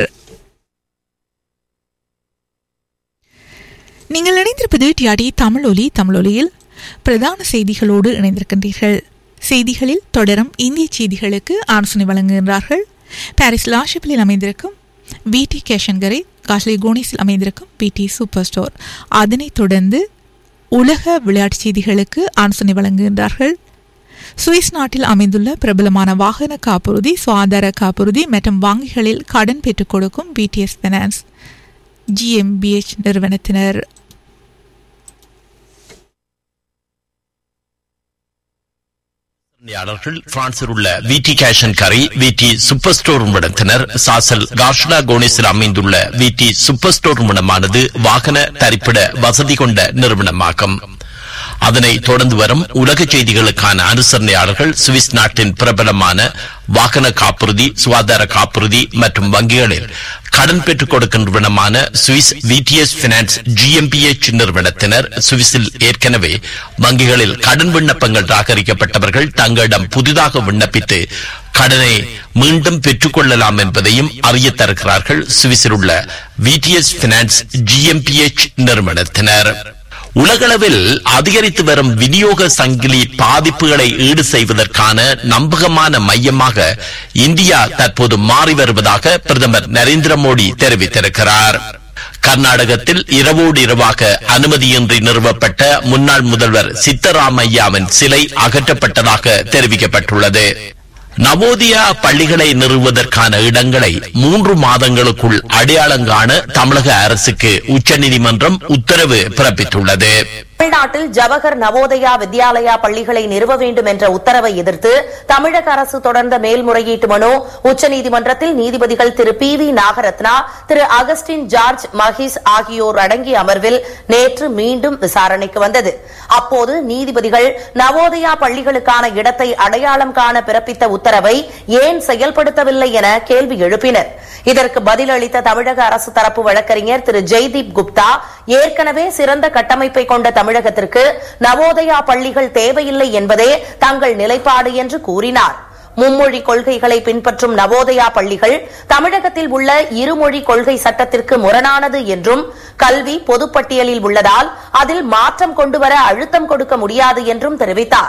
நீங்கள் இணைந்திருப்பது டிஆடி தமிழொலி தமிழொலியில் பிரதான செய்திகளோடு இணைந்திருக்கின்றீர்கள் செய்திகளில் தொடரும் இந்திய செய்திகளுக்கு ஆலோசனை வழங்குகின்றார்கள் பாரிஸ் லாஷிப்பில் அமைந்திருக்கும் விடி கேஷன்கரை காஷ்லி கோனிஸில் அமைந்திருக்கும் விடி சூப்பர் ஸ்டோர் அதனைத் தொடர்ந்து உலக விளையாட்டுச் செய்திகளுக்கு ஆலோசனை வழங்குகின்றார்கள் சுவிஸ் நாட்டில் அமைந்துள்ள பிரபலமான வாகன காப்புறுதி சுகாதார காப்புறுதி மற்றும் வங்கிகளில் கடன் பெற்றுக் கொடுக்கும் பிடிஎஸ் ஃபைனான்ஸ் ஜிஎம்பிஎச் நிறுவனத்தினர் விற்பனையாளர்கள் பிரான்சில் உள்ள விடி கேஷன் கரை விடி சூப்பர் ஸ்டோர் நிறுவனத்தினர் சாசல் கார்ஷலா கோனிஸில் அமைந்துள்ள விடி சூப்பர் ஸ்டோர் நிறுவனமானது வாகன தரிப்பிட வசதி கொண்ட நிறுவனமாகும் அதனை தொடர்ந்து வரும் உலக செய்திகளுக்கான அனுசரணையாளர்கள் சுவிஸ் நாட்டின் பிரபலமான வாகன காப்புறுதி சுகாதார காப்புறுதி மற்றும் வங்கிகளில் கடன் பெற்றுக் கொடுக்கும் நிறுவனமான சுவிஸ் விடிஎஸ் பினான்ஸ் ஜிஎம்பிஎச் நிறுவனத்தினர் சுவிஸில் ஏற்கனவே வங்கிகளில் கடன் விண்ணப்பங்கள் ராகரிக்கப்பட்டவர்கள் தங்களிடம் புதிதாக விண்ணப்பித்து கடனை மீண்டும் பெற்றுக்கொள்ளலாம் என்பதையும் அறியத் தருகிறார்கள் சுவிஸில் உள்ள விடிஎஸ் பினான்ஸ் ஜிஎம்பிஎச் நிறுவனத்தினர் உலகளவில் அதிகரித்து வரும் விநியோக சங்கிலி பாதிப்புகளை ஈடு செய்வதற்கான நம்பகமான மையமாக இந்தியா தற்போது மாறி வருவதாக பிரதமர் நரேந்திர மோடி தெரிவித்திருக்கிறார் கர்நாடகத்தில் இரவோடு இரவாக அனுமதியின்றி நிறுவப்பட்ட முன்னாள் முதல்வர் சித்தராமையாவின் சிலை அகற்றப்பட்டதாக தெரிவிக்கப்பட்டுள்ளது நவோதியா பள்ளிகளை நிறுவுவதற்கான இடங்களை மூன்று மாதங்களுக்குள் அடையாளம் காண தமிழக அரசுக்கு உச்சநீதிமன்றம் உத்தரவு பிறப்பித்துள்ளது தமிழ்நாட்டில் ஜவஹர் நவோதயா வித்யாலயா பள்ளிகளை நிறுவ வேண்டும் என்ற உத்தரவை எதிர்த்து தமிழக அரசு தொடர்ந்த மேல்முறையீட்டு மனு உச்சநீதிமன்றத்தில் நீதிபதிகள் Thiru B V Nagarathna Thiru Augustine George Masih ஆகியோர் அடங்கிய அமர்வில் நேற்று மீண்டும் விசாரணைக்கு வந்தது அப்போது நீதிபதிகள் நவோதயா பள்ளிகளுக்கான இடத்தை அடையாளம் காண பிறப்பித்த உத்தரவை ஏன் செயல்படுத்தவில்லை என கேள்வி எழுப்பினர் இதற்கு பதிலளித்த தமிழக அரசு தரப்பு வழக்கறிஞர் திரு ஜெய்தீப் குப்தா ஏற்கனவே சிறந்த கட்டமைப்பை கொண்ட தமிழகத்திற்கு நவோதயா பள்ளிகள் தேவையில்லை என்பதே தங்கள் நிலைப்பாடு என்று கூறினார் மும்மொழி கொள்கைகளை பின்பற்றும் நவோதயா பள்ளிகள் தமிழகத்தில் உள்ள இருமொழி கொள்கை சட்டத்திற்கு முரணானது என்றும் கல்வி பொதுப்பட்டியலில் உள்ளதால் அதில் மாற்றம் கொண்டுவர அழுத்தம் கொடுக்க முடியாது என்றும் தெரிவித்தார்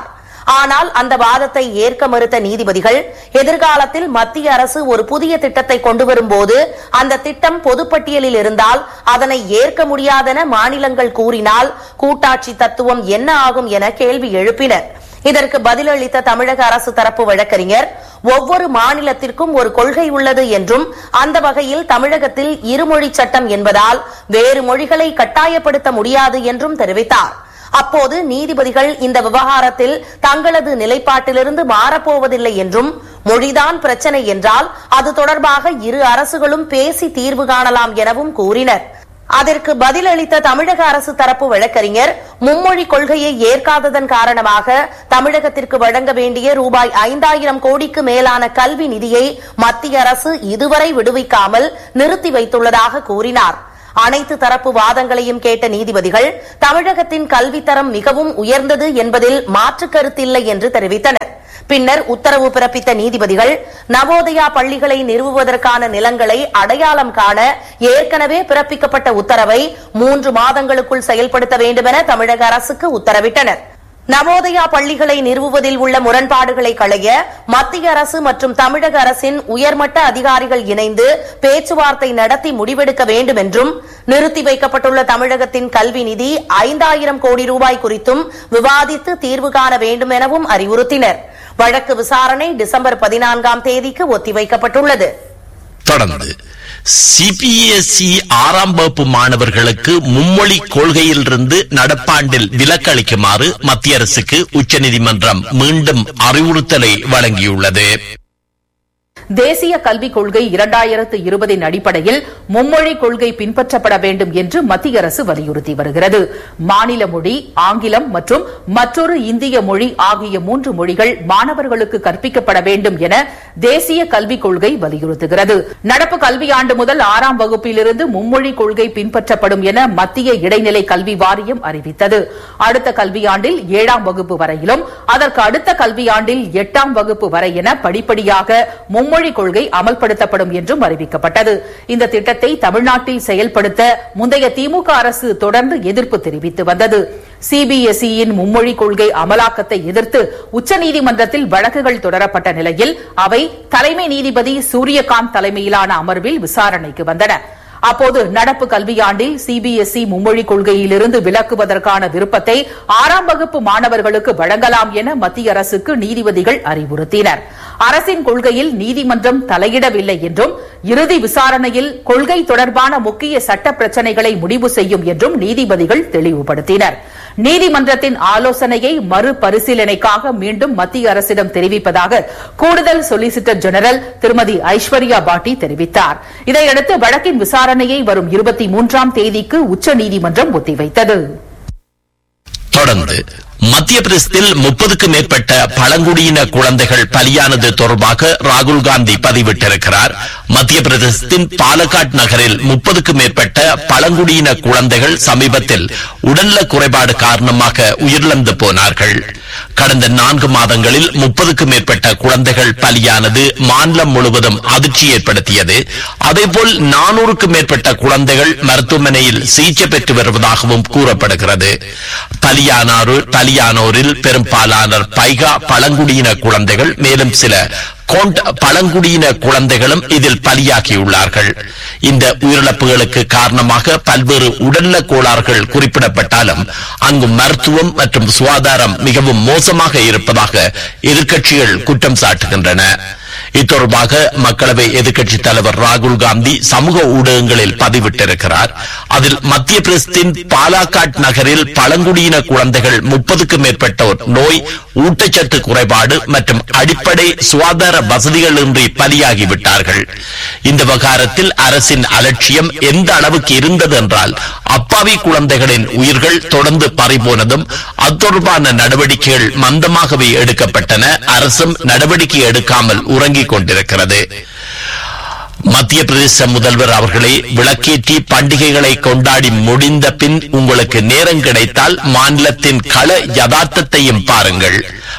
ஆனால் அந்த வாதத்தை ஏற்க மறுத்த நீதிபதிகள் எதிர்காலத்தில் மத்திய அரசு ஒரு புதிய திட்டத்தை கொண்டு வரும்போது அந்த திட்டம் பொதுப்பட்டியலில் இருந்தால் அதனை ஏற்க முடியாதென மாநிலங்கள் கூறினால் கூட்டாட்சி தத்துவம் என்ன ஆகும் என கேள்வி எழுப்பினர் இதற்கு பதிலளித்த தமிழக அரசு தரப்பு வழக்கறிஞர் ஒவ்வொரு மாநிலத்திற்கும் ஒரு கொள்கை உள்ளது என்றும் அந்த வகையில் தமிழகத்தில் இருமொழி சட்டம் என்பதால் வேறு மொழிகளை கட்டாயப்படுத்த முடியாது என்றும் தெரிவித்தார் அப்போது நீதிபதிகள் இந்த விவகாரத்தில் தங்களது நிலைப்பாட்டிலிருந்து மாறப்போவதில்லை என்றும் மொழிதான் பிரச்சனை என்றால் அது தொடர்பாக இரு அரசுகளும் பேசி தீர்வு காணலாம் எனவும் கூறினர் அதற்கு பதிலளித்த தமிழக அரசு தரப்பு வழக்கறிஞர் மும்மொழி கொள்கையை ஏற்காததன் காரணமாக தமிழகத்திற்கு வழங்க வேண்டிய ரூபாய் ஐந்தாயிரம் கோடிக்கு மேலான கல்வி நிதியை மத்திய அரசு இதுவரை விடுவிக்காமல் நிறுத்தி வைத்துள்ளதாக கூறினார் அனைத்து தரப்பு வாதங்களையும் கேட்ட நீதிபதிகள் தமிழகத்தின் கல்வித்தரம் மிகவும் உயர்ந்தது என்பதில் மாற்று கருத்தில்லை என்று தெரிவித்தனர் பின்னர் உத்தரவு பிறப்பித்த நீதிபதிகள் நவோதயா பள்ளிகளை நிறுவுவதற்கான நிலங்களை அடையாளம் காண ஏற்கனவே பிறப்பிக்கப்பட்ட உத்தரவை மூன்று மாதங்களுக்குள் செயல்படுத்த வேண்டுமென தமிழக அரசுக்கு உத்தரவிட்டனர் நவோதயா பள்ளிகளை நிறுவுவதில் உள்ள முரண்பாடுகளை களைய மத்திய அரசு மற்றும் தமிழக அரசின் உயர்மட்ட அதிகாரிகள் இணைந்து பேச்சுவார்த்தை நடத்தி முடிவெடுக்க வேண்டும் என்றும் நிறுத்தி வைக்கப்பட்டுள்ள தமிழகத்தின் கல்வி நிதி ஐந்தாயிரம் கோடி ரூபாய் குறித்தும் விவாதித்து தீர்வு காண வேண்டும் எனவும் அறிவுறுத்தினர் வழக்கு விசாரணை டிசம்பர் பதினான்காம் தேதிக்கு ஒத்திவைக்கப்பட்டுள்ளது தொடர்ந்து சிபிஎஸ்இ ஆறாம் வகுப்பு மாணவர்களுக்கு மும்மொழி கொள்கையிலிருந்து நடப்பாண்டில் விலக்கு அளிக்குமாறு மத்திய அரசுக்கு உச்சநீதிமன்றம் மீண்டும் அறிவுறுத்தலை வழங்கியுள்ளது தேசிய கல்விக் கொள்கை இரண்டாயிரத்து இருபதின் அடிப்படையில் மும்மொழி கொள்கை பின்பற்றப்பட வேண்டும் என்று மத்திய அரசு வலியுறுத்தி வருகிறது மாநில மொழி ஆங்கிலம் மற்றும் மற்றொரு இந்திய மொழி ஆகிய மூன்று மொழிகள் மாணவர்களுக்கு கற்பிக்கப்பட வேண்டும் என தேசிய கல்விக் கொள்கை வலியுறுத்துகிறது நடப்பு கல்வியாண்டு முதல் ஆறாம் வகுப்பிலிருந்து மும்மொழி கொள்கை பின்பற்றப்படும் என மத்திய இடைநிலை கல்வி வாரியம் அறிவித்தது அடுத்த கல்வியாண்டில் ஏழாம் வகுப்பு வரையிலும் அதற்கு அடுத்த கல்வியாண்டில் எட்டாம் வகுப்பு வரை என படிப்படியாக மும்மொழி கொள்கை அமல்படுத்தப்படும் என்றும் அறிவிக்கப்பட்டது இந்த திட்டத்தை தமிழ்நாட்டில் செயல்படுத்த முந்தைய திமுக அரசு தொடர்ந்து எதிர்ப்பு தெரிவித்து வந்தது சிபிஎஸ்இயின் மும்மொழி கொள்கை அமலாக்கத்தை எதிர்த்து உச்சநீதிமன்றத்தில் வழக்குகள் தொடரப்பட்ட நிலையில் அவை தலைமை நீதிபதி சூரியகாந்த் தலைமையிலான அமர்வில் விசாரணைக்கு வந்தன அப்போது நடப்பு கல்வியாண்டில் சிபிஎஸ்இ மும்மொழி கொள்கையிலிருந்து விலக்குவதற்கான விருப்பத்தை ஆறாம் வகுப்பு மாணவர்களுக்கு வழங்கலாம் என மத்திய அரசுக்கு நீதிபதிகள் அறிவுறுத்தினர் அரசின் கொள்கையில் நீதிமன்றம் தலையிடவில்லை என்றும் இறுதி விசாரணையில் கொள்கை தொடர்பான முக்கிய சட்ட பிரச்சினைகளை முடிவு செய்யும் என்றும் நீதிபதிகள் தெளிவுபடுத்தினர் நீதிமன்றத்தின் ஆலோசனையை மறுபரிசீலனைக்காக மீண்டும் மத்திய அரசிடம் தெரிவிப்பதாக கூடுதல் சொலிசிட்டர் ஜெனரல் திருமதி ஐஸ்வர்யா பாட்டி தெரிவித்தார் இதையடுத்து வழக்கின் விசாரணையை வரும் இருபத்தி மூன்றாம் தேதிக்கு உச்சநீதிமன்றம் ஒத்திவைத்தது தொடர்ந்து மத்திய பிரதேசத்தில் முப்பதுக்கும் மேற்பட்ட பழங்குடியின குழந்தைகள் பலியானது தொடர்பாக ராகுல் காந்தி பதிவிட்டிருக்கிறார் மத்திய பிரதேசத்தின் பாலக்காட் நகரில் முப்பதுக்கும் மேற்பட்ட பழங்குடியின குழந்தைகள் சமீபத்தில் உடல்நல குறைபாடு காரணமாக உயிரிழந்து போனார்கள் கடந்த நான்கு மாதங்களில் முப்பதுக்கும் மேற்பட்ட குழந்தைகள் பலியானது மாநிலம் முழுவதும் அதிர்ச்சி ஏற்படுத்தியது அதேபோல் நானூறுக்கும் மேற்பட்ட குழந்தைகள் மருத்துவமனையில் சிகிச்சை பெற்று வருவதாகவும் கூறப்படுகிறது பலியானாரு பலியானோரில் பெரும்பாலானோர் பைகா பழங்குடியின குழந்தைகள் மேலும் சில கோண்ட் பழங்குடியின குழந்தைகளும் இதில் பலியாகியுள்ளார்கள் இந்த உயிரிழப்புகளுக்கு காரணமாக பல்வேறு உடல்நல கோளாறுகள் குறிப்பிடப்பட்டாலும் அங்கு மருத்துவம் மற்றும் சுகாதாரம் மிகவும் மோசமாக இருப்பதாக எதிர்க்கட்சிகள் குற்றம் சாட்டுகின்றன இத்தொடர்பாக மக்களவை எதிர்க்கட்சித் தலைவர் ராகுல் காந்தி சமூக ஊடகங்களில் பதிவிட்டிருக்கிறார் அதில் மத்திய பிரதேசத்தின் பாலாக்காட் நகரில் பழங்குடியின குழந்தைகள் முப்பதுக்கும் மேற்பட்டோர் நோய் ஊட்டச்சத்து குறைபாடு மற்றும் அடிப்படை சுகாதார வசதிகள் இன்றி பலியாகிவிட்டார்கள் இந்த விவகாரத்தில் அரசின் அலட்சியம் எந்த அளவுக்கு இருந்தது என்றால் அப்பாவி குழந்தைகளின் உயிர்கள் தொடர்ந்து பறிபோனதும் அது தொடர்பான நடவடிக்கைகள் மந்தமாகவே எடுக்கப்பட்டன அரசும் நடவடிக்கை எடுக்காமல் உறங்கிக் கொண்டிருக்கிறது மத்திய பிரதேச முதல்வர் அவர்களே விளக்கேற்றி பண்டிகைகளை கொண்டாடி முடிந்த பின் உங்களுக்கு நேரம் கிடைத்தால் மாநிலத்தின் கள யதார்த்தத்தையும் பாருங்கள்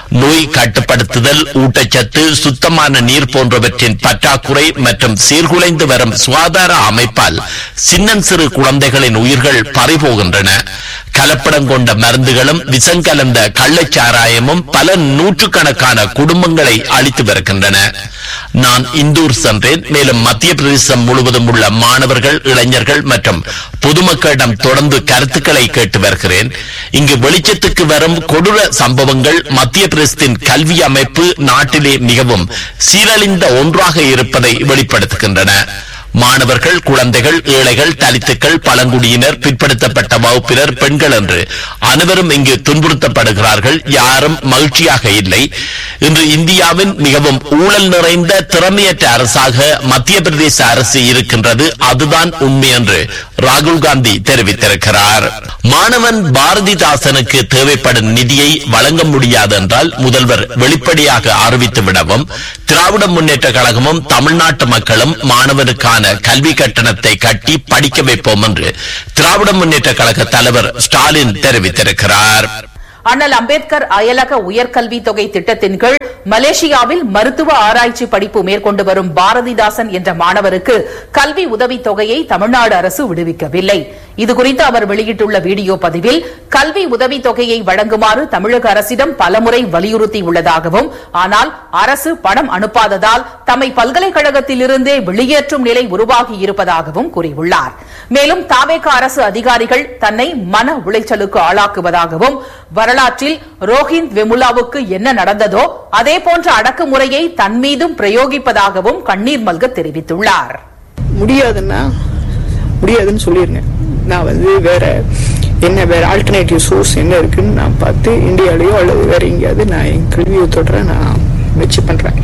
நோய் கட்டுப்படுத்துதல் ஊட்டச்சத்து சுத்தமான நீர் போன்றவற்றின் பற்றாக்குறை மற்றும் சீர்குலைந்து வரும் சுகாதார அமைப்பால் சின்னஞ்சிறு குழந்தைகளின் உயிர்கள் பறிபோகின்றன கலப்படம் கொண்ட மருந்துகளும் விஷம் கலந்த கள்ளச்சாராயமும் பல நூற்றுக்கணக்கான குடும்பங்களை அழித்து வருகின்றன நான் இந்தூர் சென்றேன் மேலும் மத்திய பிரதேசம் முழுவதும் உள்ள மாணவர்கள் இளைஞர்கள் மற்றும் பொதுமக்களிடம் தொடர்ந்து கருத்துக்களை கேட்டு வருகிறேன் இங்கு வெளிச்சத்துக்கு வரும் கொடூர சம்பவங்கள் மத்திய பிரதேசத்தின் கல்வி அமைப்பு நாட்டிலே மிகவும் சீரழிந்த ஒன்றாக இருப்பதை வெளிப்படுத்துகின்றன மாணவர்கள் குழந்தைகள் ஏழைகள் தலித்துக்கள் பழங்குடியினர் பிற்படுத்தப்பட்ட வகுப்பினர் பெண்கள் என்று அனைவரும் இங்கு துன்புறுத்தப்படுகிறார்கள் யாரும் மகிழ்ச்சியாக இல்லை இன்று இந்தியாவின் மிகவும் ஊழல் நிறைந்த திறமையற்ற அரசாக மத்திய பிரதேச அரசு இருக்கின்றது அதுதான் உண்மை என்று ராகுல் காந்தி தெரிவித்திருக்கிறார் மாணவன் பாரதிதாசனுக்கு தேவைப்படும் நிதியை வழங்க முடியாது என்றால் முதல்வர் வெளிப்படையாக அறிவித்து விடவும் திராவிட முன்னேற்ற கழகமும் தமிழ்நாட்டு மக்களும் மாணவனுக்கான கல்வி கட்டணத்தை கட்டி படிக்க வைப்போம் என்று திராவிட முன்னேற்ற கழக தலைவர் ஸ்டாலின் தெரிவித்திருக்கிறார் அண்ணல் அம்பேத்கர் அயலக உயர்கல்வி தொகை திட்டத்தின் கீழ் மலேசியாவில் மருத்துவ ஆராய்ச்சி படிப்பு மேற்கொண்டு வரும் பாரதிதாசன் என்ற மாணவருக்கு கல்வி உதவித் தொகையை தமிழ்நாடு அரசு விடுவிக்கவில்லை இதுகுறித்து அவர் வெளியிட்டுள்ள வீடியோ பதிவில் கல்வி உதவித் தொகையை வழங்குமாறு தமிழக அரசிடம் பலமுறை வலியுறுத்தியுள்ளதாகவும் ஆனால் அரசு பணம் அனுப்பாததால் தம்மை பல்கலைக்கழகத்திலிருந்தே வெளியேற்றும் நிலை உருவாகியிருப்பதாகவும் கூறியுள்ளார் மேலும் தாவேக அரசு அதிகாரிகள் தன்னை மன உளைச்சலுக்கு ஆளாக்குவதாகவும் வரலாற்றில் ரோஹிந்த் வெமுலாவுக்கு என்ன நடந்ததோ அதே போன்ற அடக்குமுறையை தன் மீதும் பிரயோகிப்பதாகவும் கண்ணீர் மல்க தெரிவித்துள்ளார் முடியாதுன்னா முடியாதுன்னு சொல்லிருங்க நான் வந்து வேற என்ன வேற ஆல்டர்னேட்டிவ் சோர்ஸ் என்ன இருக்குன்னு நான் பார்த்து இந்தியாலயோ அல்லது வேற எங்கேயாவது நான் என் கல்வியை தொடர நான் முயற்சி பண்றேன்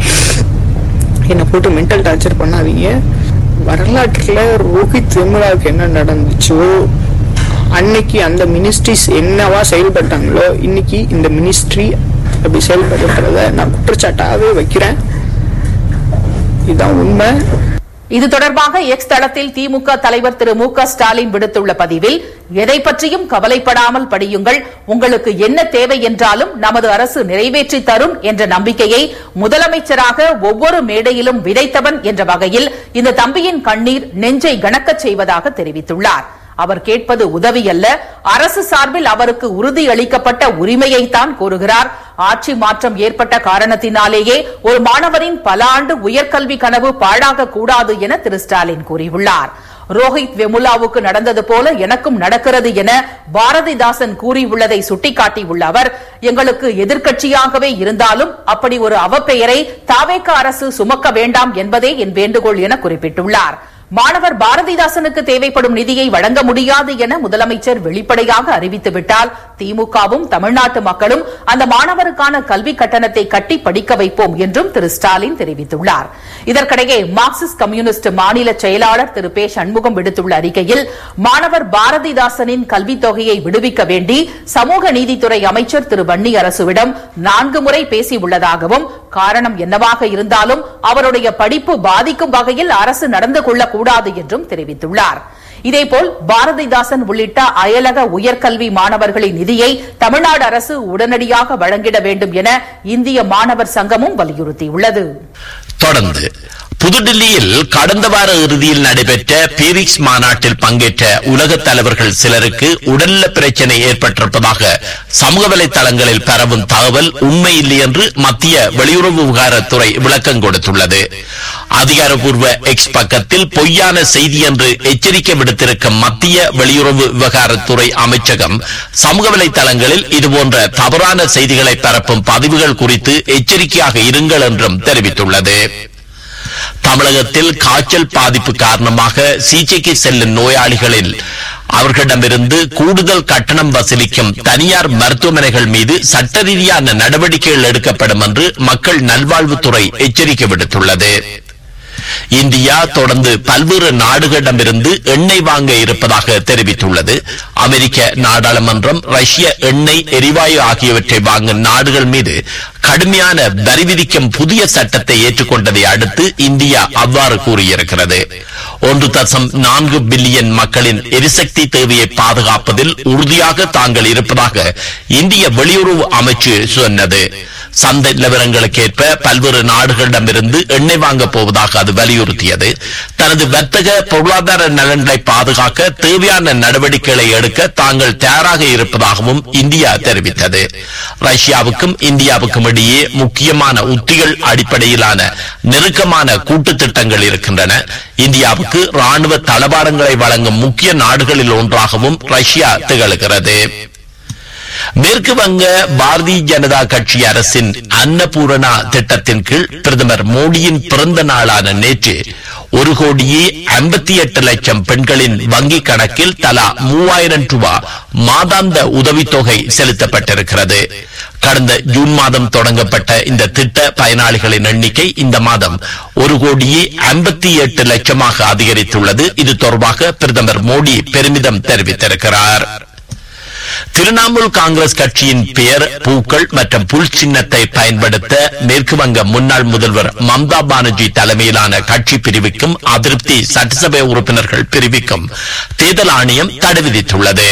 என்னை போட்டு மென்டல் டார்ச்சர் பண்ணாதீங்க வரலாற்றுல ரோஹித் வெமுலாவுக்கு என்ன நடந்துச்சோ அன்னைக்கு அந்த மினிஸ்ட்ரிஸ் என்னவா செயல்பட்டாங்களோ இன்னைக்கு இந்த மினிஸ்ட்ரி அப்படி செயல்படுறத நான் குற்றச்சாட்டாவே வைக்கிறேன் இதுதான் உண்மை இது தொடர்பாக எக்ஸ் தளத்தில் திமுக தலைவர் திரு மு க ஸ்டாலின் விடுத்துள்ள பதிவில் எதை பற்றியும் கவலைப்படாமல் படியுங்கள் உங்களுக்கு என்ன தேவை என்றாலும் நமது அரசு நிறைவேற்றி தரும் என்ற நம்பிக்கையை முதலமைச்சராக ஒவ்வொரு மேடையிலும் விதைத்தவன் என்ற வகையில் இந்த தம்பியின் கண்ணீர் நெஞ்சை கணக்கச் செய்வதாக தெரிவித்துள்ளார் அவர் கேட்பது உதவி அல்ல அரசு சார்பில் அவருக்கு உறுதி அளிக்கப்பட்ட உரிமையைத்தான் கோருகிறார் ஆட்சி மாற்றம் ஏற்பட்ட காரணத்தினாலேயே ஒரு மாணவரின் பல ஆண்டு உயர்கல்வி கனவு பாழாக கூடாது என திரு ஸ்டாலின் கூறியுள்ளார் ரோஹித் வெமுலாவுக்கு நடந்தது போல எனக்கும் நடக்கிறது என பாரதிதாசன் கூறியுள்ளதை சுட்டிக்காட்டியுள்ள அவர் எங்களுக்கு எதிர்க்கட்சியாகவே இருந்தாலும் அப்படி ஒரு அவப்பெயரை தாவேக்க அரசு சுமக்க வேண்டாம் என்பதே என் வேண்டுகோள் என குறிப்பிட்டுள்ளார் மாணவர் பாரதிதாசனுக்கு தேவைப்படும் நிதியை வழங்க முடியாது என முதலமைச்சர் வெளிப்படையாக அறிவித்துவிட்டால் திமுகவும் தமிழ்நாட்டு மக்களும் அந்த மாணவருக்கான கல்வி கட்டணத்தை கட்டி படிக்க வைப்போம் என்றும் திரு ஸ்டாலின் தெரிவித்துள்ளார் இதற்கிடையே மார்க்சிஸ்ட் கம்யூனிஸ்ட் மாநில செயலாளர் திரு பே சண்முகம் விடுத்துள்ள அறிக்கையில் மாணவர் பாரதிதாசனின் கல்வித் தொகையை விடுவிக்க வேண்டி சமூக நீதித்துறை அமைச்சர் திரு வன்னி அரசுவிடம் நான்கு முறை பேசியுள்ளதாகவும் காரணம் என்னவாக இருந்தாலும் அவருடைய படிப்பு பாதிக்கும் வகையில் அரசு நடந்து கொள்ளக்கூடாது என்றும் தெரிவித்துள்ளார் இதேபோல் பாரதிதாசன் உள்ளிட்ட அயலக உயர்கல்வி மாணவர்களின் நிதியை தமிழ்நாடு அரசு உடனடியாக வழங்கிட வேண்டும் என இந்திய மாணவர் சங்கமும் வலியுறுத்தியுள்ளது தொடர்ந்து புதுடில்லியில் கடந்த வார இறுதியில் நடைபெற்ற பீரிக்ஸ் மாநாட்டில் பங்கேற்ற உலக தலைவர்கள் சிலருக்கு உடல்நல பிரச்சனை ஏற்பட்டிருப்பதாக சமூக வலைதளங்களில் பரவும் தகவல் உண்மையில்லை என்று மத்திய வெளியுறவு விவகாரத்துறை விளக்கம் கொடுத்துள்ளது அதிகாரப்பூர்வ எக்ஸ் பக்கத்தில் பொய்யான செய்தி என்று எச்சரிக்கை விடுத்திருக்கும் மத்திய வெளியுறவு விவகாரத்துறை அமைச்சகம் சமூக வலைதளங்களில் இதுபோன்ற தவறான செய்திகளை பரப்பும் பதிவுகள் குறித்து எச்சரிக்கையாக இருங்கள் என்றும் தெரிவித்துள்ளது தமிழகத்தில் காய்ச்சல் பாதிப்பு காரணமாக சிகிச்சைக்கு செல்லும் நோயாளிகளில் அவர்களிடமிருந்து கூடுதல் கட்டணம் வசூலிக்கும் தனியார் மருத்துவமனைகள் மீது சட்ட ரீதியான நடவடிக்கைகள் எடுக்கப்படும் என்று மக்கள் நல்வாழ்வுத்துறை எச்சரிக்கை விடுத்துள்ளது இந்தியா தொடர்ந்து பல்வேறு நாடுகளிடமிருந்து எண்ணெய் வாங்க இருப்பதாக தெரிவித்துள்ளது அமெரிக்க நாடாளுமன்றம் ரஷ்ய எண்ணெய் எரிவாயு ஆகியவற்றை வாங்கும் நாடுகள் மீது கடுமையான வரி விதிக்கும் புதிய சட்டத்தை ஏற்றுக்கொண்டதை அடுத்து இந்தியா அவ்வாறு கூறியிருக்கிறது ஒன்று தசம் நான்கு பில்லியன் மக்களின் எரிசக்தி தேவையை பாதுகாப்பதில் உறுதியாக தாங்கள் இருப்பதாக இந்திய வெளியுறவு அமைச்சு சொன்னது சந்தை நிலவரங்களுக்கு ஏற்ப பல்வேறு நாடுகளிடமிருந்து எண்ணெய் வாங்கப் போவதாக அது வலியுறுத்தியது தனது வர்த்தக பொருளாதார நலன்களை பாதுகாக்க தேவையான நடவடிக்கைகளை எடுக்க தாங்கள் தயாராக இருப்பதாகவும் இந்தியா தெரிவித்தது ரஷ்யாவுக்கும் இந்தியாவுக்கும் இடையே முக்கியமான உத்திகள் அடிப்படையிலான நெருக்கமான கூட்டு திட்டங்கள் இருக்கின்றன இந்தியாவுக்கு ராணுவ தளவாடங்களை வழங்கும் முக்கிய நாடுகளில் ஒன்றாகவும் ரஷ்யா திகழ்கிறது மேற்கு வங்க பாரதிய ஜனதா கட்சி அரசின் அன்னபூரணா திட்டத்தின் கீழ் பிரதமர் மோடியின் பிறந்த நாளான நேற்று ஒரு கோடியே ஐம்பத்தி எட்டு லட்சம் பெண்களின் வங்கிக் கணக்கில் தலா மூவாயிரம் ரூபாய் மாதாந்த உதவித்தொகை செலுத்தப்பட்டிருக்கிறது கடந்த ஜூன் மாதம் தொடங்கப்பட்ட இந்த திட்ட பயனாளிகளின் எண்ணிக்கை இந்த மாதம் ஒரு கோடியே ஐம்பத்தி எட்டு லட்சமாக அதிகரித்துள்ளது இது தொடர்பாக பிரதமர் மோடி பெருமிதம் தெரிவித்திருக்கிறார் திரிணாமுல் காங்கிரஸ் கட்சியின் பெயர் பூக்கள் மற்றும் புல் சின்னத்தை பயன்படுத்த மேற்கு வங்க முன்னாள் முதல்வர் மம்தா பானர்ஜி தலைமையிலான கட்சி பிரிவுக்கும் அதிருப்தி சட்டசபை உறுப்பினர்கள் பிரிவுக்கும் தேர்தல் ஆணையம் தடை விதித்துள்ளது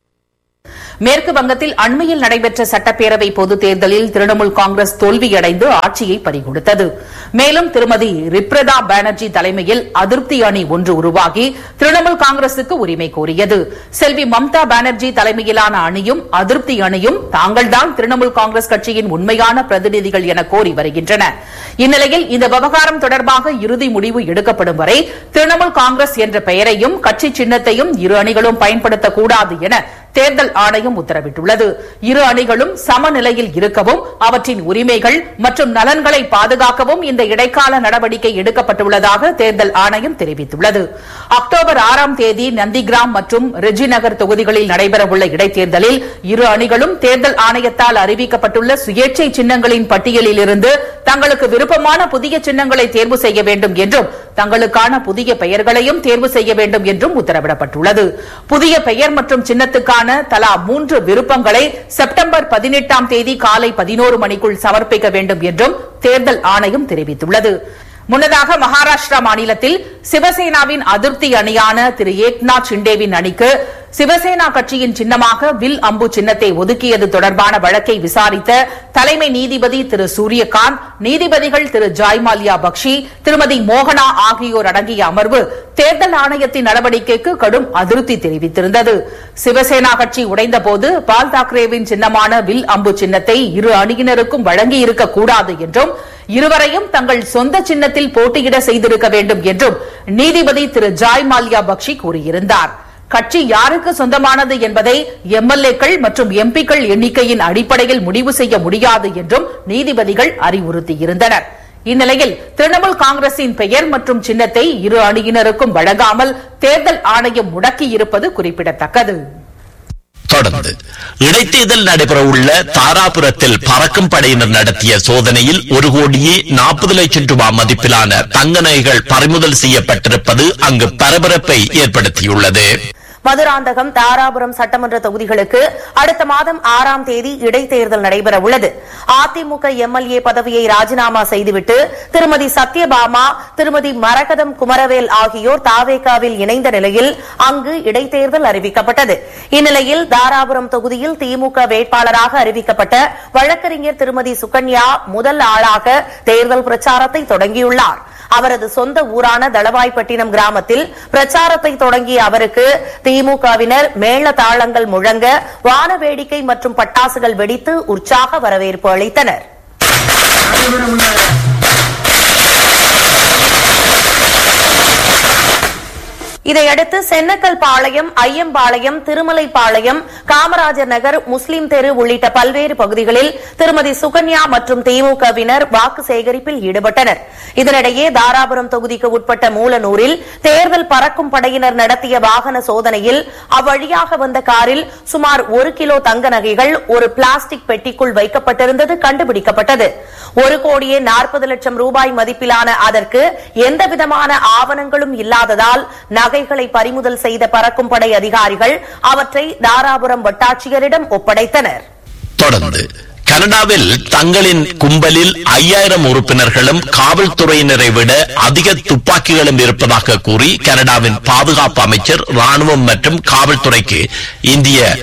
மேற்கு வங்கத்தில் அண்மையில் நடைபெற்ற சட்டப்பேரவை பொதுத் தேர்தலில் திரிணாமுல் காங்கிரஸ் தோல்வியடைந்து ஆட்சியை பறிகொடுத்தது மேலும் திருமதி ரிப்ரதா பானர்ஜி தலைமையில் அதிருப்தி அணி ஒன்று உருவாகி திரிணாமுல் காங்கிரசுக்கு உரிமை கோரியது செல்வி மம்தா பானர்ஜி தலைமையிலான அணியும் அதிருப்தி அணியும் தாங்கள்தான் திரிணாமுல் காங்கிரஸ் கட்சியின் உண்மையான பிரதிநிதிகள் என கோரி வருகின்றன இந்நிலையில் இந்த விவகாரம் தொடர்பாக இறுதி முடிவு எடுக்கப்படும் வரை திரிணாமுல் காங்கிரஸ் என்ற பெயரையும் கட்சி சின்னத்தையும் இரு அணிகளும் பயன்படுத்தக்கூடாது என தேர்தல் ஆணையம் உத்தரவிட்டுள்ளது இரு அணிகளும் சமநிலையில் இருக்கவும் அவற்றின் உரிமைகள் மற்றும் நலன்களை பாதுகாக்கவும் இந்த இடைக்கால நடவடிக்கை எடுக்கப்பட்டுள்ளதாக தேர்தல் ஆணையம் தெரிவித்துள்ளது அக்டோபர் ஆறாம் தேதி நந்திகிராம் மற்றும் ரெஜிநகர் தொகுதிகளில் நடைபெறவுள்ள இடைத்தேர்தலில் இரு அணிகளும் தேர்தல் ஆணையத்தால் அறிவிக்கப்பட்டுள்ள சுயேட்சை சின்னங்களின் பட்டியலில் இருந்து தங்களுக்கு விருப்பமான புதிய சின்னங்களை தேர்வு செய்ய வேண்டும் என்றும் தங்களுக்கான புதிய பெயர்களையும் தேர்வு செய்ய வேண்டும் என்றும் உத்தரவிடப்பட்டுள்ளது புதிய பெயர் மற்றும் சின்னத்துக்கான தலா மூன்று விருப்பங்களை செப்டம்பர் பதினெட்டாம் தேதி காலை பதினோரு மணிக்குள் சமர்ப்பிக்க வேண்டும் என்றும் தேர்தல் ஆணையம் தெரிவித்துள்ளது முன்னதாக மகாராஷ்டிரா மாநிலத்தில் சிவசேனாவின் அதிருப்தி அணியான திரு ஏக்நாத் ஷிண்டேவின் அணிக்கு சிவசேனா கட்சியின் சின்னமாக வில் அம்பு சின்னத்தை ஒதுக்கியது தொடர்பான வழக்கை விசாரித்த தலைமை நீதிபதி திரு சூரியகாந்த் நீதிபதிகள் திரு ஜாய்மாலியா பக்ஷி திருமதி மோகனா ஆகியோர் அடங்கிய அமர்வு தேர்தல் ஆணையத்தின் நடவடிக்கைக்கு கடும் அதிருப்தி தெரிவித்திருந்தது சிவசேனா கட்சி உடைந்தபோது பால் தாக்கரேவின் சின்னமான வில் அம்பு சின்னத்தை இரு அணியினருக்கும் வழங்கியிருக்க கூடாது என்றும் இருவரையும் தங்கள் சொந்த சின்னத்தில் போட்டியிட செய்திருக்க வேண்டும் என்றும் நீதிபதி திரு ஜாய் மால்யா பக்ஷி கூறியிருந்தார் கட்சி யாருக்கு சொந்தமானது என்பதை எம்எல்ஏக்கள் மற்றும் எம்பிக்கள் எண்ணிக்கையின் அடிப்படையில் முடிவு செய்ய முடியாது என்றும் நீதிபதிகள் அறிவுறுத்தியிருந்தனர் இந்நிலையில் திரிணாமுல் காங்கிரசின் பெயர் மற்றும் சின்னத்தை இரு அணியினருக்கும் வழங்காமல் தேர்தல் ஆணையம் முடக்கியிருப்பது குறிப்பிடத்தக்கது தொடர்ந்து இடைத்தேர்தல் நடைபெறவுள்ள தாராபுரத்தில் பறக்கும் படையினர் நடத்திய சோதனையில் ஒரு கோடியே நாற்பது லட்சம் ரூபாய் மதிப்பிலான தங்க நகைகள் பறிமுதல் செய்யப்பட்டிருப்பது அங்கு பரபரப்பை ஏற்படுத்தியுள்ளது மதுராந்தகம் தாராபுரம் சட்டமன்ற தொகுதிகளுக்கு அடுத்த மாதம் ஆறாம் தேதி இடைத்தேர்தல் நடைபெற உள்ளது அதிமுக எம்எல்ஏ பதவியை ராஜினாமா செய்துவிட்டு திருமதி சத்யபாமா திருமதி மரகதம் குமரவேல் ஆகியோர் தாவேகாவில் இணைந்த நிலையில் அங்கு இடைத்தேர்தல் அறிவிக்கப்பட்டது இந்நிலையில் தாராபுரம் தொகுதியில் திமுக வேட்பாளராக அறிவிக்கப்பட்ட வழக்கறிஞர் திருமதி சுகன்யா முதல் ஆளாக தேர்தல் பிரச்சாரத்தை தொடங்கியுள்ளார் அவரது சொந்த ஊரான தளவாய்ப்பட்டினம் கிராமத்தில் பிரச்சாரத்தை தொடங்கிய அவருக்கு திமுகவினர் மேள தாளங்கள் முழங்க வான வேடிக்கை மற்றும் பட்டாசுகள் வெடித்து உற்சாக வரவேற்பு அளித்தனர் இதையடுத்து சென்னக்கல் பாளையம் ஐயம்பாளையம் திருமலைப்பாளையம் காமராஜர் நகர் முஸ்லிம் தெரு உள்ளிட்ட பல்வேறு பகுதிகளில் திருமதி சுகன்யா மற்றும் திமுகவினர் வாக்கு சேகரிப்பில் ஈடுபட்டனர் இதனிடையே தாராபுரம் தொகுதிக்கு உட்பட்ட மூலனூரில் தேர்தல் பறக்கும் படையினர் நடத்திய வாகன சோதனையில் அவ்வழியாக வந்த காரில் சுமார் ஒரு கிலோ தங்க நகைகள் ஒரு பிளாஸ்டிக் பெட்டிக்குள் வைக்கப்பட்டிருந்தது கண்டுபிடிக்கப்பட்டது ஒரு கோடியே நாற்பது லட்சம் ரூபாய் மதிப்பிலான அதற்கு எந்தவிதமான ஆவணங்களும் இல்லாததால் நகைகளை பறிமுதல் செய்த பறக்கும் படை அதிகாரிகள் அவற்றை தாராபுரம் வட்டாட்சியரிடம் ஒப்படைத்தனர் தொடர்ந்து கனடாவில் தங்களின் கும்பலில் ஐயாயிரம் உறுப்பினர்களும் காவல்துறையினரை விட அதிக துப்பாக்கிகளும் இருப்பதாக கூறி கனடாவின் பாதுகாப்பு அமைச்சர் ராணுவம் மற்றும் காவல்துறைக்கு இந்திய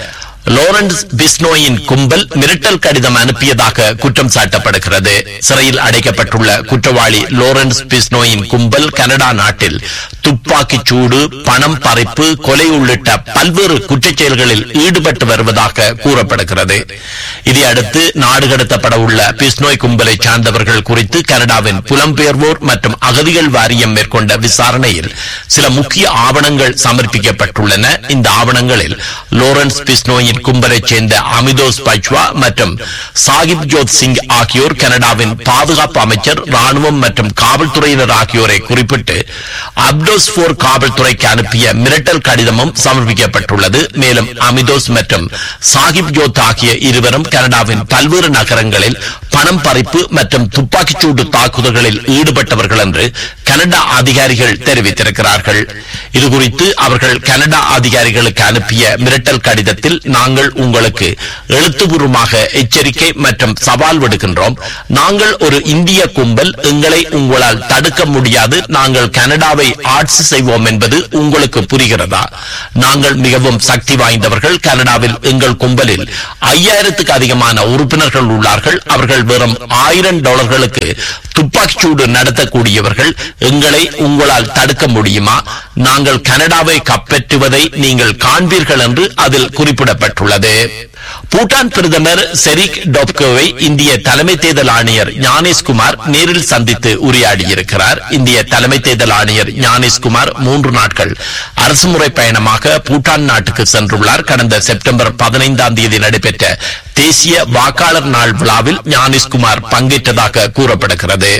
லோரன்ஸ் பிஸ்னோயின் கும்பல் மிரட்டல் கடிதம் அனுப்பியதாக குற்றம் சாட்டப்படுகிறது சிறையில் அடைக்கப்பட்டுள்ள குற்றவாளி லோரன்ஸ் பிஸ்னோயின் கும்பல் கனடா நாட்டில் துப்பாக்கிச் சூடு பணம் பறிப்பு கொலை உள்ளிட்ட பல்வேறு குற்றச் செயல்களில் ஈடுபட்டு வருவதாக கூறப்படுகிறது இதையடுத்து நாடு கடத்தப்பட உள்ள பிஸ்னோய் கும்பலை சார்ந்தவர்கள் குறித்து கனடாவின் புலம்பெயர்வோர் மற்றும் அகதிகள் வாரியம் மேற்கொண்ட விசாரணையில் சில முக்கிய ஆவணங்கள் சமர்ப்பிக்கப்பட்டுள்ளன இந்த ஆவணங்களில் லோரன்ஸ் பிஸ்னோயின் கும்பலைச் சேர்ந்த அமிதோஸ் பச்வா மற்றும் சாகிப் ஜோத் சிங் ஆகியோர் கனடாவின் பாதுகாப்பு அமைச்சர் ராணுவம் மற்றும் காவல்துறையினர் ஆகியோரை குறிப்பிட்டு அப்டோஸ் போர் காவல்துறைக்கு அனுப்பிய மிரட்டல் கடிதமும் சமர்ப்பிக்கப்பட்டுள்ளது மேலும் அமிதோஸ் மற்றும் சாகிப் ஜோத் ஆகிய இருவரும் கனடாவின் பல்வேறு நகரங்களில் பணம் பறிப்பு மற்றும் துப்பாக்கிச்சூடு தாக்குதல்களில் ஈடுபட்டவர்கள் என்று கனடா அதிகாரிகள் தெரிவித்திருக்கிறார்கள் இதுகுறித்து அவர்கள் கனடா அதிகாரிகளுக்கு அனுப்பிய மிரட்டல் கடிதத்தில் நாங்கள் உங்களுக்கு எழுத்துப்பூர்வமாக எச்சரிக்கை மற்றும் சவால் விடுகின்றோம் நாங்கள் ஒரு இந்திய கும்பல் எங்களை உங்களால் தடுக்க முடியாது நாங்கள் கனடாவை ஆட்சி செய்வோம் என்பது உங்களுக்கு புரிகிறதா நாங்கள் மிகவும் சக்தி வாய்ந்தவர்கள் கனடாவில் எங்கள் கும்பலில் ஐயாயிரத்துக்கு அதிகமான உறுப்பினர்கள் உள்ளார்கள் அவர்கள் வெறும் ஆயிரம் டாலர்களுக்கு துப்பாக்கிச்சூடு நடத்தக்கூடியவர்கள் எங்களை உங்களால் தடுக்க முடியுமா நாங்கள் கனடாவை கப்பற்றுவதை நீங்கள் காண்பீர்கள் என்று அதில் குறிப்பிடப்பட்டுள்ளது பூட்டான் பிரதமர் செரிக் டொப்கோவை இந்திய தலைமை தேர்தல் ஆணையர் ஞானேஷ்குமார் நேரில் சந்தித்து உரையாடியிருக்கிறார் இந்திய தலைமை தேர்தல் ஆணையர் ஞானேஷ்குமார் மூன்று நாட்கள் அரசுமுறை பயணமாக பூட்டான் நாட்டுக்கு சென்றுள்ளார் கடந்த செப்டம்பர் பதினைந்தாம் தேதி நடைபெற்ற தேசிய வாக்காளர் நாள் விழாவில் ஞானேஷ்குமார் பங்கேற்றதாக கூறப்படுகிறது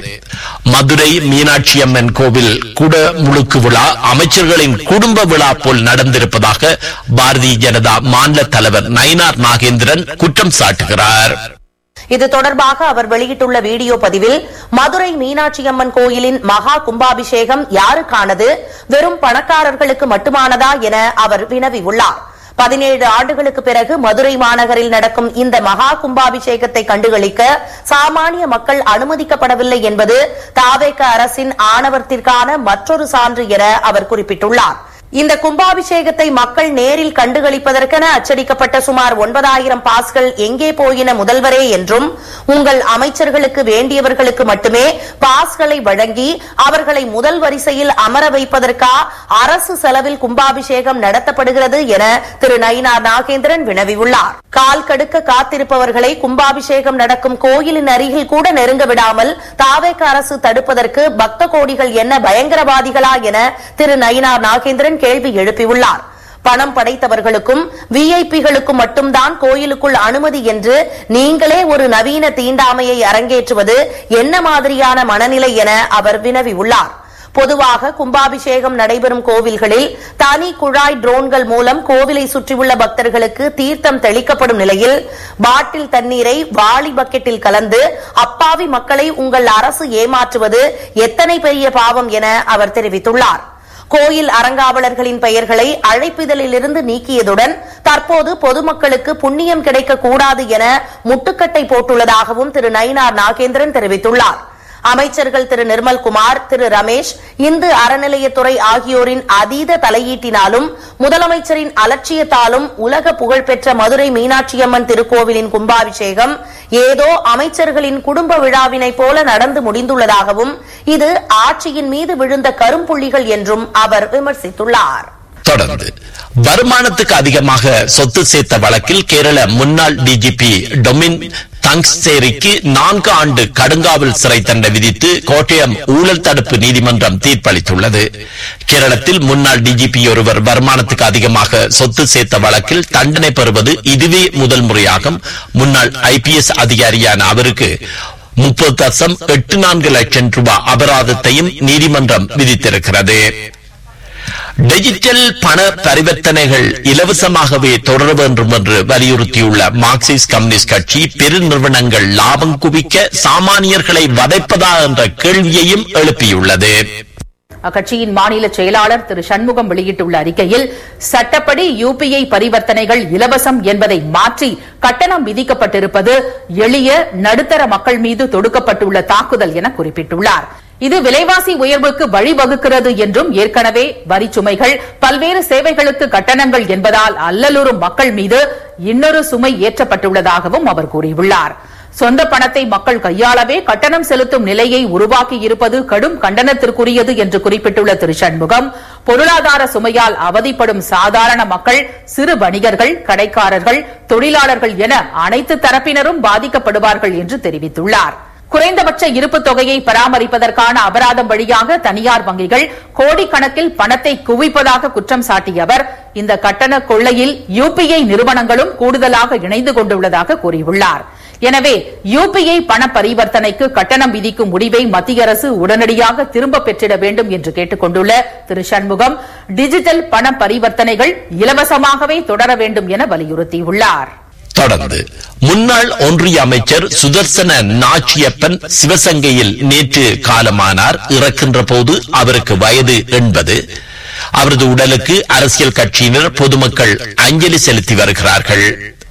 மதுரை மீனாட்சி அம்மன் கோவில் குட முழுக்கு விழா அமைச்சர்களின் குடும்ப விழா போல் நடந்திருப்பதாக பாரதிய ஜனதா மாநில தலைவர் நயினார் நாகேந்திரன் குற்றம் சாட்டுகிறார் இது தொடர்பாக அவர் வெளியிட்டுள்ள வீடியோ பதிவில் மதுரை மீனாட்சி அம்மன் கோயிலின் மகா கும்பாபிஷேகம் யாருக்கானது வெறும் பணக்காரர்களுக்கு மட்டுமானதா என அவர் வினவியுள்ளார் பதினேழு ஆண்டுகளுக்கு பிறகு மதுரை மாநகரில் நடக்கும் இந்த மகா கும்பாபிஷேகத்தை கண்டுகளிக்க சாமானிய மக்கள் அனுமதிக்கப்படவில்லை என்பது தாவேக அரசின் ஆணவத்திற்கான மற்றொரு சான்று என அவர் குறிப்பிட்டுள்ளார் இந்த கும்பாபிஷேகத்தை மக்கள் நேரில் கண்டுகளிப்பதற்கென அச்சடிக்கப்பட்ட சுமார் ஒன்பதாயிரம் பாஸ்கள் எங்கே போயின முதல்வரே என்றும் உங்கள் அமைச்சர்களுக்கு வேண்டியவர்களுக்கு மட்டுமே பாஸ்களை வழங்கி அவர்களை முதல் வரிசையில் அமர வைப்பதற்கா அரசு செலவில் கும்பாபிஷேகம் நடத்தப்படுகிறது என திரு நயினார் நாகேந்திரன் வினவியுள்ளார் கால் கடுக்க காத்திருப்பவர்களை கும்பாபிஷேகம் நடக்கும் கோயிலின் அருகில் கூட நெருங்க விடாமல் தாவேக அரசு தடுப்பதற்கு பக்த கோடிகள் என்ன பயங்கரவாதிகளா என திரு நயினார் நாகேந்திரன் கேள்வி எழுப்பியுள்ளார் பணம் படைத்தவர்களுக்கும் விஐபிகளுக்கும் மட்டும்தான் கோயிலுக்குள் அனுமதி என்று நீங்களே ஒரு நவீன தீண்டாமையை அரங்கேற்றுவது என்ன மாதிரியான மனநிலை என அவர் வினவியுள்ளார் பொதுவாக கும்பாபிஷேகம் நடைபெறும் கோவில்களில் தனி குழாய் ட்ரோன்கள் மூலம் கோவிலை சுற்றியுள்ள பக்தர்களுக்கு தீர்த்தம் தெளிக்கப்படும் நிலையில் பாட்டில் தண்ணீரை வாளி பக்கெட்டில் கலந்து அப்பாவி மக்களை உங்கள் அரசு ஏமாற்றுவது எத்தனை பெரிய பாவம் என அவர் தெரிவித்துள்ளார் கோயில் அறங்காவலர்களின் பெயர்களை அழைப்பிதழிலிருந்து நீக்கியதுடன் தற்போது பொதுமக்களுக்கு புண்ணியம் கிடைக்க கூடாது என முட்டுக்கட்டை போட்டுள்ளதாகவும் திரு நயினார் நாகேந்திரன் தெரிவித்துள்ளார் அமைச்சர்கள் திரு நிர்மல்குமார் திரு ரமேஷ் இந்து அறநிலையத்துறை ஆகியோரின் அதீத தலையீட்டினாலும் முதலமைச்சரின் அலட்சியத்தாலும் உலக புகழ்பெற்ற மதுரை மீனாட்சியம்மன் திருக்கோவிலின் கும்பாபிஷேகம் ஏதோ அமைச்சர்களின் குடும்ப விழாவினைப் போல நடந்து முடிந்துள்ளதாகவும் இது ஆட்சியின் மீது விழுந்த கரும்புள்ளிகள் என்றும் அவர் விமர்சித்துள்ளார் தொடர்ந்து வருமானத்துக்கு அதிகமாக சொத்து சேர்த்த வழக்கில் கேரள முன்னாள் டிஜிபி டொமின் தங்சேரிக்கு நான்கு ஆண்டு கடுங்காவல் சிறை தண்டனை விதித்து கோட்டயம் ஊழல் தடுப்பு நீதிமன்றம் தீர்ப்பளித்துள்ளது கேரளத்தில் முன்னாள் டிஜிபி ஒருவர் வருமானத்துக்கு அதிகமாக சொத்து சேர்த்த வழக்கில் தண்டனை பெறுவது இதுவே முதல் முறையாகும் முன்னாள் ஐபிஎஸ் அதிகாரியான அவருக்கு முப்பது தசம் எட்டு நான்கு லட்சம் ரூபாய் அபராதத்தையும் நீதிமன்றம் விதித்திருக்கிறது டிஜிட்டல் பண பரிவர்த்தனைகள் இலவசமாகவே தொடர வேண்டும் என்று வலியுறுத்தியுள்ள மார்க்சிஸ்ட் கம்யூனிஸ்ட் கட்சி பெருநிறுவனங்கள் லாபம் குவிக்க சாமானியர்களை வதைப்பதா என்ற கேள்வியையும் எழுப்பியுள்ளது அக்கட்சியின் மாநில செயலாளர் திரு சண்முகம் வெளியிட்டுள்ள அறிக்கையில் சட்டப்படி யுபிஐ பரிவர்த்தனைகள் இலவசம் என்பதை மாற்றி கட்டணம் விதிக்கப்பட்டிருப்பது எளிய நடுத்தர மக்கள் மீது தொடுக்கப்பட்டுள்ள தாக்குதல் என குறிப்பிட்டுள்ளார் இது விலைவாசி உயர்வுக்கு வழிவகுக்கிறது என்றும் ஏற்கனவே வரி சுமைகள் பல்வேறு சேவைகளுக்கு கட்டணங்கள் என்பதால் அல்லலுறும் மக்கள் மீது இன்னொரு சுமை ஏற்றப்பட்டுள்ளதாகவும் அவர் கூறியுள்ளார் சொந்த பணத்தை மக்கள் கையாளவே கட்டணம் செலுத்தும் நிலையை உருவாக்கி இருப்பது கடும் கண்டனத்திற்குரியது என்று குறிப்பிட்டுள்ள திரு சண்முகம் பொருளாதார சுமையால் அவதிப்படும் சாதாரண மக்கள் சிறு வணிகர்கள் கடைக்காரர்கள் தொழிலாளர்கள் என அனைத்து தரப்பினரும் பாதிக்கப்படுவார்கள் என்று தெரிவித்துள்ளார் குறைந்தபட்ச இருப்புத் தொகையை பராமரிப்பதற்கான அபராதம் வழியாக தனியார் வங்கிகள் கோடிக்கணக்கில் பணத்தை குவிப்பதாக குற்றம் சாட்டிய அவர் இந்த கட்டண கொள்ளையில் யுபிஐ நிறுவனங்களும் கூடுதலாக இணைந்து கொண்டுள்ளதாக கூறியுள்ளார் எனவே யுபிஐ பண பரிவர்த்தனைக்கு கட்டணம் விதிக்கும் முடிவை மத்திய அரசு உடனடியாக திரும்ப பெற்றிட வேண்டும் என்று கேட்டுக் கொண்டுள்ள திரு சண்முகம் டிஜிட்டல் பண பரிவர்த்தனைகள் இலவசமாகவே தொடர வேண்டும் என வலியுறுத்தியுள்ளார் தொடர்ந்து முன்னாள் ஒன்றிய அமைச்சர் சுதர்சன நாச்சியப்பன் சிவசங்கையில் நேற்று காலமானார் இறக்கின்ற போது அவருக்கு வயது எண்பது அவரது உடலுக்கு அரசியல் கட்சியினர் பொதுமக்கள் அஞ்சலி செலுத்தி வருகிறார்கள்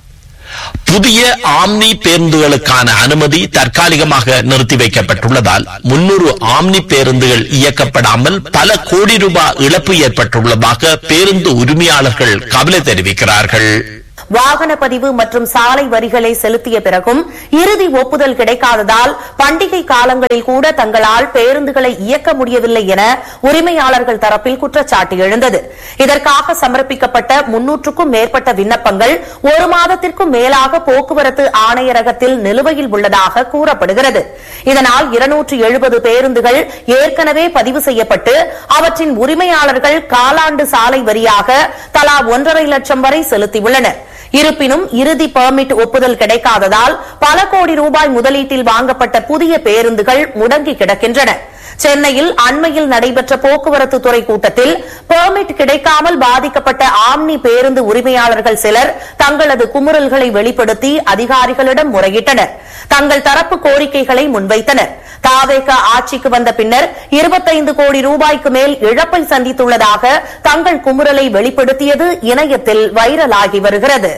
புதிய ஆம்னி பேருந்துகளுக்கான அனுமதி தற்காலிகமாக நிறுத்தி வைக்கப்பட்டுள்ளதால் முன்னூறு ஆம்னி பேருந்துகள் இயக்கப்படாமல் பல கோடி ரூபாய் இழப்பு ஏற்பட்டுள்ளதாக பேருந்து உரிமையாளர்கள் கவலை தெரிவிக்கிறார்கள் வாகன பதிவு மற்றும் சாலை வரிகளை செலுத்திய பிறகும் இறுதி ஒப்புதல் கிடைக்காததால் பண்டிகை காலங்களில் கூட தங்களால் பேருந்துகளை இயக்க முடியவில்லை என உரிமையாளர்கள் தரப்பில் குற்றச்சாட்டு எழுந்தது இதற்காக சமர்ப்பிக்கப்பட்ட முன்னூற்றுக்கும் மேற்பட்ட விண்ணப்பங்கள் ஒரு மாதத்திற்கும் மேலாக போக்குவரத்து ஆணையரகத்தில் நிலுவையில் உள்ளதாக கூறப்படுகிறது இதனால் இருநூற்று எழுபது பேருந்துகள் ஏற்கனவே பதிவு செய்யப்பட்டு அவற்றின் உரிமையாளர்கள் காலாண்டு சாலை வரியாக தலா ஒன்றரை லட்சம் வரை செலுத்தியுள்ளனர் இருப்பினும் இறுதி பெர்மிட் ஒப்புதல் கிடைக்காததால் பல கோடி ரூபாய் முதலீட்டில் வாங்கப்பட்ட புதிய பேருந்துகள் முடங்கி கிடக்கின்றன சென்னையில் அண்மையில் நடைபெற்ற போக்குவரத்து துறை கூட்டத்தில் பெர்மிட் கிடைக்காமல் பாதிக்கப்பட்ட ஆம்னி பேருந்து உரிமையாளர்கள் சிலர் தங்களது குமுறல்களை வெளிப்படுத்தி அதிகாரிகளிடம் முறையிட்டனர் தங்கள் தரப்பு கோரிக்கைகளை முன்வைத்தனர் தாவேக ஆட்சிக்கு வந்த பின்னர் இருபத்தைந்து கோடி ரூபாய்க்கு மேல் இழப்பை சந்தித்துள்ளதாக தங்கள் குமுறலை வெளிப்படுத்தியது இணையத்தில் வைரலாகி வருகிறது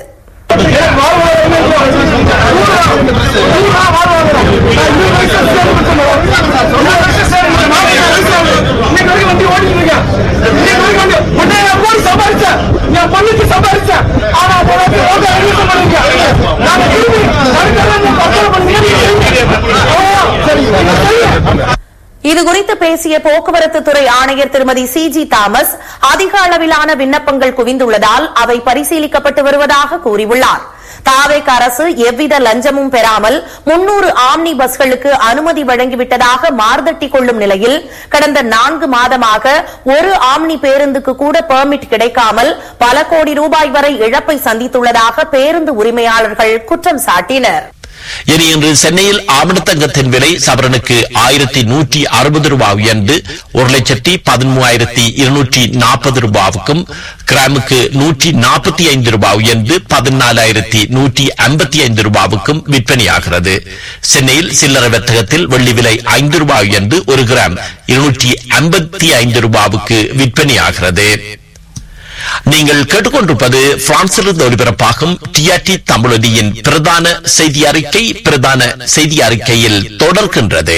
இதுகுறித்து பேசிய போக்குவரத்து துறை ஆணையர் திருமதி சி ஜி தாமஸ் அதிக அளவிலான விண்ணப்பங்கள் குவிந்துள்ளதால் அவை பரிசீலிக்கப்பட்டு வருவதாக கூறியுள்ளார் தாவேக் அரசு எவ்வித லஞ்சமும் பெறாமல் முன்னூறு ஆம்னி பஸ்களுக்கு அனுமதி வழங்கிவிட்டதாக மார்தட்டிக் கொள்ளும் நிலையில் கடந்த நான்கு மாதமாக ஒரு ஆம்னி பேருந்துக்கு கூட பெர்மிட் கிடைக்காமல் பல கோடி ரூபாய் வரை இழப்பை சந்தித்துள்ளதாக பேருந்து உரிமையாளர்கள் குற்றம் சாட்டினர் இனி இன்று சென்னையில் ஆவணத்தங்கத்தின் விலை சவரனுக்கு ஆயிரத்தி நூற்றி அறுபது ரூபாய் உயர்ந்து ஒரு லட்சத்தி பதிமூவாயிரத்தி இருநூற்றி நாற்பது ரூபாவுக்கும் கிராமுக்கு நூற்றி நாற்பத்தி ஐந்து ரூபாய் உயர்ந்து பதினாலாயிரத்தி நூற்றி ஐம்பத்தி ஐந்து ரூபாவுக்கும் விற்பனையாகிறது சென்னையில் சில்லறை வர்த்தகத்தில் வெள்ளி விலை ஐந்து ரூபாய் உயர்ந்து ஒரு கிராம் இருநூற்றி ஐம்பத்தி ஐந்து ரூபாவுக்கு விற்பனையாகிறது நீங்கள் கேட்டுக்கொண்டிருப்பது பிரான்சிலிருந்து ஒலிபரப்பாகும் டிஆர்டி தமிழொலியின் பிரதான செய்தி அறிக்கை பிரதான செய்தி அறிக்கையில் தொடர்கின்றது